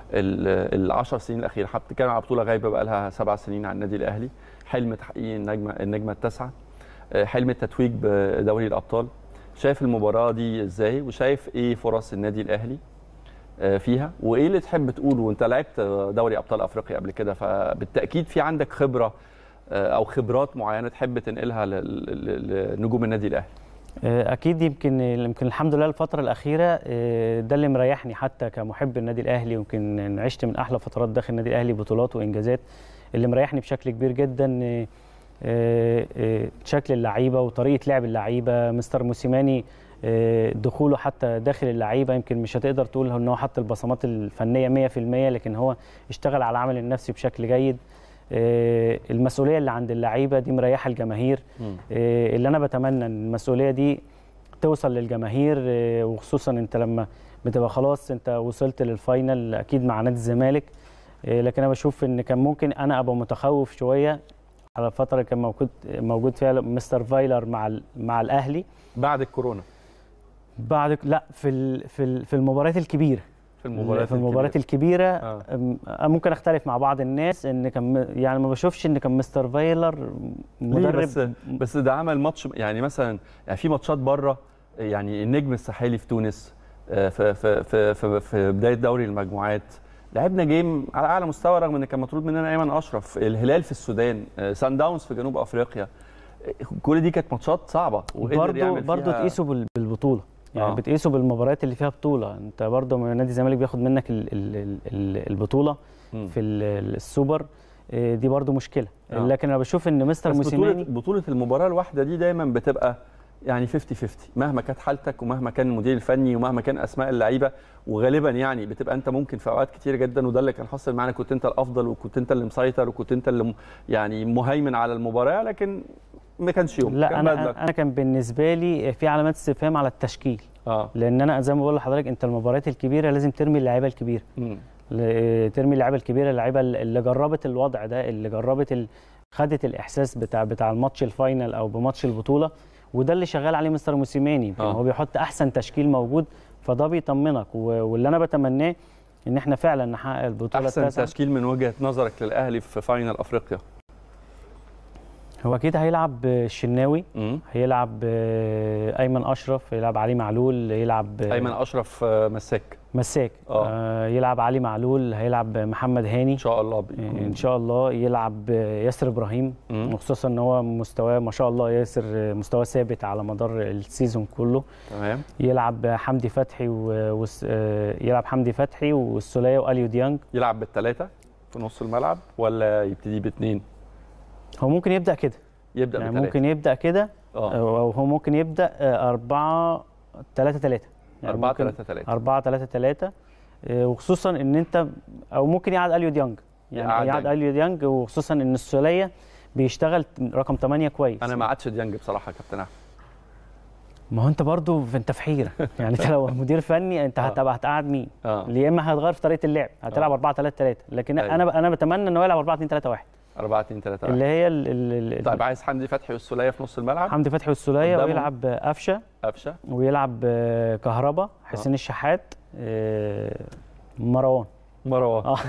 ال- العشر سنين الاخيره حتى بتتكلم على بطوله غايبه بقى لها سبع سنين على النادي الاهلي حلم تحقيق النجمه النجمه التاسعه آه، حلم التتويج بدوري الابطال شايف المباراه دي ازاي وشايف ايه فرص النادي الاهلي آه، فيها وايه اللي تحب تقوله وانت لعبت دوري ابطال افريقيا قبل كده فبالتاكيد في عندك خبره آه، او خبرات معينه تحب تنقلها لل- لل- لنجوم النادي الاهلي اكيد يمكن يمكن الحمد لله الفتره الاخيره آه، ده اللي مريحني حتى كمحب النادي الاهلي ويمكن عشت من احلى فترات داخل النادي الاهلي بطولات وانجازات اللي مريحني بشكل كبير جدا آه، آه، آه، شكل اللعيبه وطريقه لعب اللعيبه مستر موسيماني آه، دخوله حتى داخل اللعيبه يمكن مش هتقدر تقول ان هو حط البصمات الفنيه 100% لكن هو اشتغل على العمل النفسي بشكل جيد آه، المسؤوليه اللي عند اللعيبه دي مريحه الجماهير آه، اللي انا بتمنى ان المسؤوليه دي توصل للجماهير آه، وخصوصا انت لما بتبقى خلاص انت وصلت للفاينل اكيد مع نادي الزمالك إيه، لكن انا بشوف ان كان ممكن انا ابقى متخوف شويه على الفتره اللي كان موجود موجود فيها مستر فايلر مع ال- مع الاهلي بعد الكورونا بعد لا في ال- في ال- في المباريات الكبيره في المباريات في المباريات الكبيره آه. ممكن اختلف مع بعض الناس ان كان م- يعني ما بشوفش ان كان مستر فايلر ليه مدرب بس بس ده عمل ماتش يعني مثلا يعني في ماتشات بره يعني النجم الساحلي في تونس آه، في في في في, في بدايه دوري المجموعات لعبنا جيم على اعلى مستوى رغم ان كان مطرود مننا ايمن اشرف الهلال في السودان آه، سان داونز في جنوب افريقيا آه، كل دي كانت ماتشات صعبه وقدر برضه يعمل برضه فيها- تقيسه بال- بالبطوله يعني آه. آه. بتقيسه بالمباريات اللي فيها بطوله انت برضه من نادي الزمالك بياخد منك ال ال ال ال البطوله مم. في ال- السوبر آه، دي برضه مشكله آه. لكن انا بشوف ان مستر بس بطولة موسيماني بطولة المباراة الواحدة دي دايما بتبقى يعني 50 50 مهما كانت حالتك ومهما كان المدير الفني ومهما كان اسماء اللعيبه وغالبا يعني بتبقى انت ممكن في اوقات كتير جدا وده اللي كان حاصل معانا كنت انت الافضل وكنت انت اللي مسيطر وكنت انت اللي م- يعني مهيمن على المباراه لكن ما كانش يوم لا كان bad انا luck. انا كان بالنسبه لي في علامات استفهام على التشكيل اه لان انا زي ما بقول لحضرتك انت المباريات الكبيره لازم ترمي اللعيبه الكبيره مم. ل- ترمي اللعيبه الكبيره اللعيبه اللي جربت الوضع ده اللي جربت ال... خدت الاحساس بتاع بتاع الماتش الفاينل او بماتش البطوله وده اللي شغال عليه مستر موسيماني آه. هو بيحط احسن تشكيل موجود فده بيطمنك و... واللي انا بتمناه ان احنا فعلا نحقق البطوله احسن التاسعه تشكيل من وجهه نظرك للاهلي في فاينل افريقيا هو اكيد هيلعب الشناوي هيلعب آه، ايمن اشرف هيلعب علي معلول يلعب آه، ايمن اشرف آه، مساك مساك آه. آه يلعب علي معلول هيلعب محمد هاني ان شاء الله ان شاء الله يلعب آه، ياسر ابراهيم مم. وخصوصا ان هو مستواه ما شاء الله ياسر آه، مستواه ثابت على مدار السيزون كله تمام يلعب حمدي فتحي و... وس... آه، يلعب حمدي فتحي والسوليه واليو ديانج يلعب بالثلاثه في نص الملعب ولا يبتدي باثنين هو ممكن يبدا كده يبدا يعني بثلاثة. ممكن يبدا كده آه. او هو ممكن يبدا 4 3 3 4 3 3 4 3 3 وخصوصا ان انت او ممكن يقعد اليو ديانج يعني يقعد يقعد اليو ديانج وخصوصا ان السوليه بيشتغل رقم 8 كويس انا ما عادش ديانج بصراحه يا كابتن احمد ما هو انت برضو انت في حيره يعني انت لو مدير فني انت هتبقى هتقعد مين اه يا اما هتغير في طريقه اللعب هتلعب 4 3 3 لكن أيوة. انا انا بتمنى ان هو يلعب 4 2 3 1 4 2 3 اللي هي ال ال ال طيب عايز حمدي فتحي والسوليه في نص الملعب حمدي فتحي والسوليه قدامهم. ويلعب قفشه قفشه ويلعب آه، كهربا حسين الشحات آه، مروان مروان اه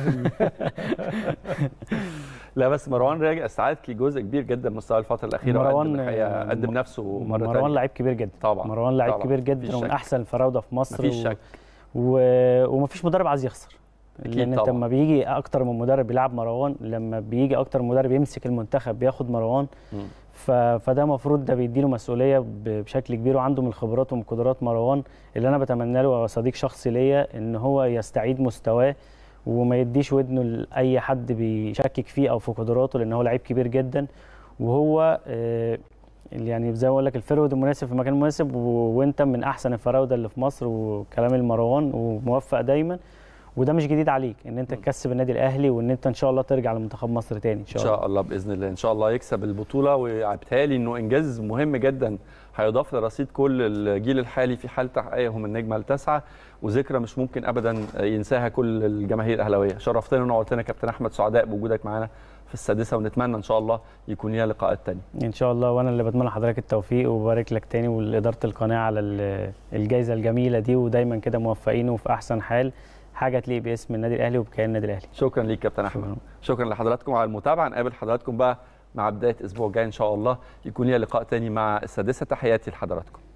لا بس مروان راجع استعاد كي جزء كبير جدا من مستوى الفتره الاخيره مروان، وقدم الحقيقه قدم نفسه مره مروان ثانيه لعيب كبير جدا طبعا مروان لعيب طبعاً. كبير مفيش جدا ومن شك. احسن الفراوده في مصر مفيش شك. و... ومفيش مدرب عايز يخسر أكيد لان انت طبعاً. لما بيجي اكتر من مدرب يلعب مروان لما بيجي اكتر من مدرب يمسك المنتخب بياخد مروان مم. ف... فده المفروض ده بيديله مسؤوليه ب... بشكل كبير وعنده من الخبرات ومن قدرات مروان اللي انا بتمنى له صديق شخصي ليا ان هو يستعيد مستواه وما يديش ودنه لاي حد بيشكك فيه او في قدراته لان هو لعيب كبير جدا وهو آه، يعني زي ما بقول لك الفرود المناسب في المكان المناسب و... وانت من احسن الفراوده اللي في مصر وكلام المروان وموفق دايما وده مش جديد عليك ان انت تكسب النادي الاهلي وان انت ان شاء الله ترجع لمنتخب مصر تاني ان ان شاء الله شاء الله باذن الله ان شاء الله يكسب البطوله وبالتالي انه انجاز مهم جدا هيضاف لرصيد كل الجيل الحالي في حال تحقيقهم النجمه التاسعه وذكرى مش ممكن ابدا ينساها كل الجماهير الاهلاويه شرفتنا ونورتنا كابتن احمد سعداء بوجودك معانا في السادسه ونتمنى ان شاء الله يكون ليها لقاءات تانية ان شاء الله وانا اللي بتمنى لحضرتك التوفيق وبارك لك تاني ولاداره القناه على ال- الجائزه الجميله دي ودايما كده موفقين وفي احسن حال حاجه تليق باسم النادي الاهلي وبكيان النادي الاهلي شكرا ليك كابتن احمد شكرا لحضراتكم على المتابعه نقابل حضراتكم بقى مع بدايه اسبوع جاي ان شاء الله يكون ليها لقاء تاني مع السادسه تحياتي لحضراتكم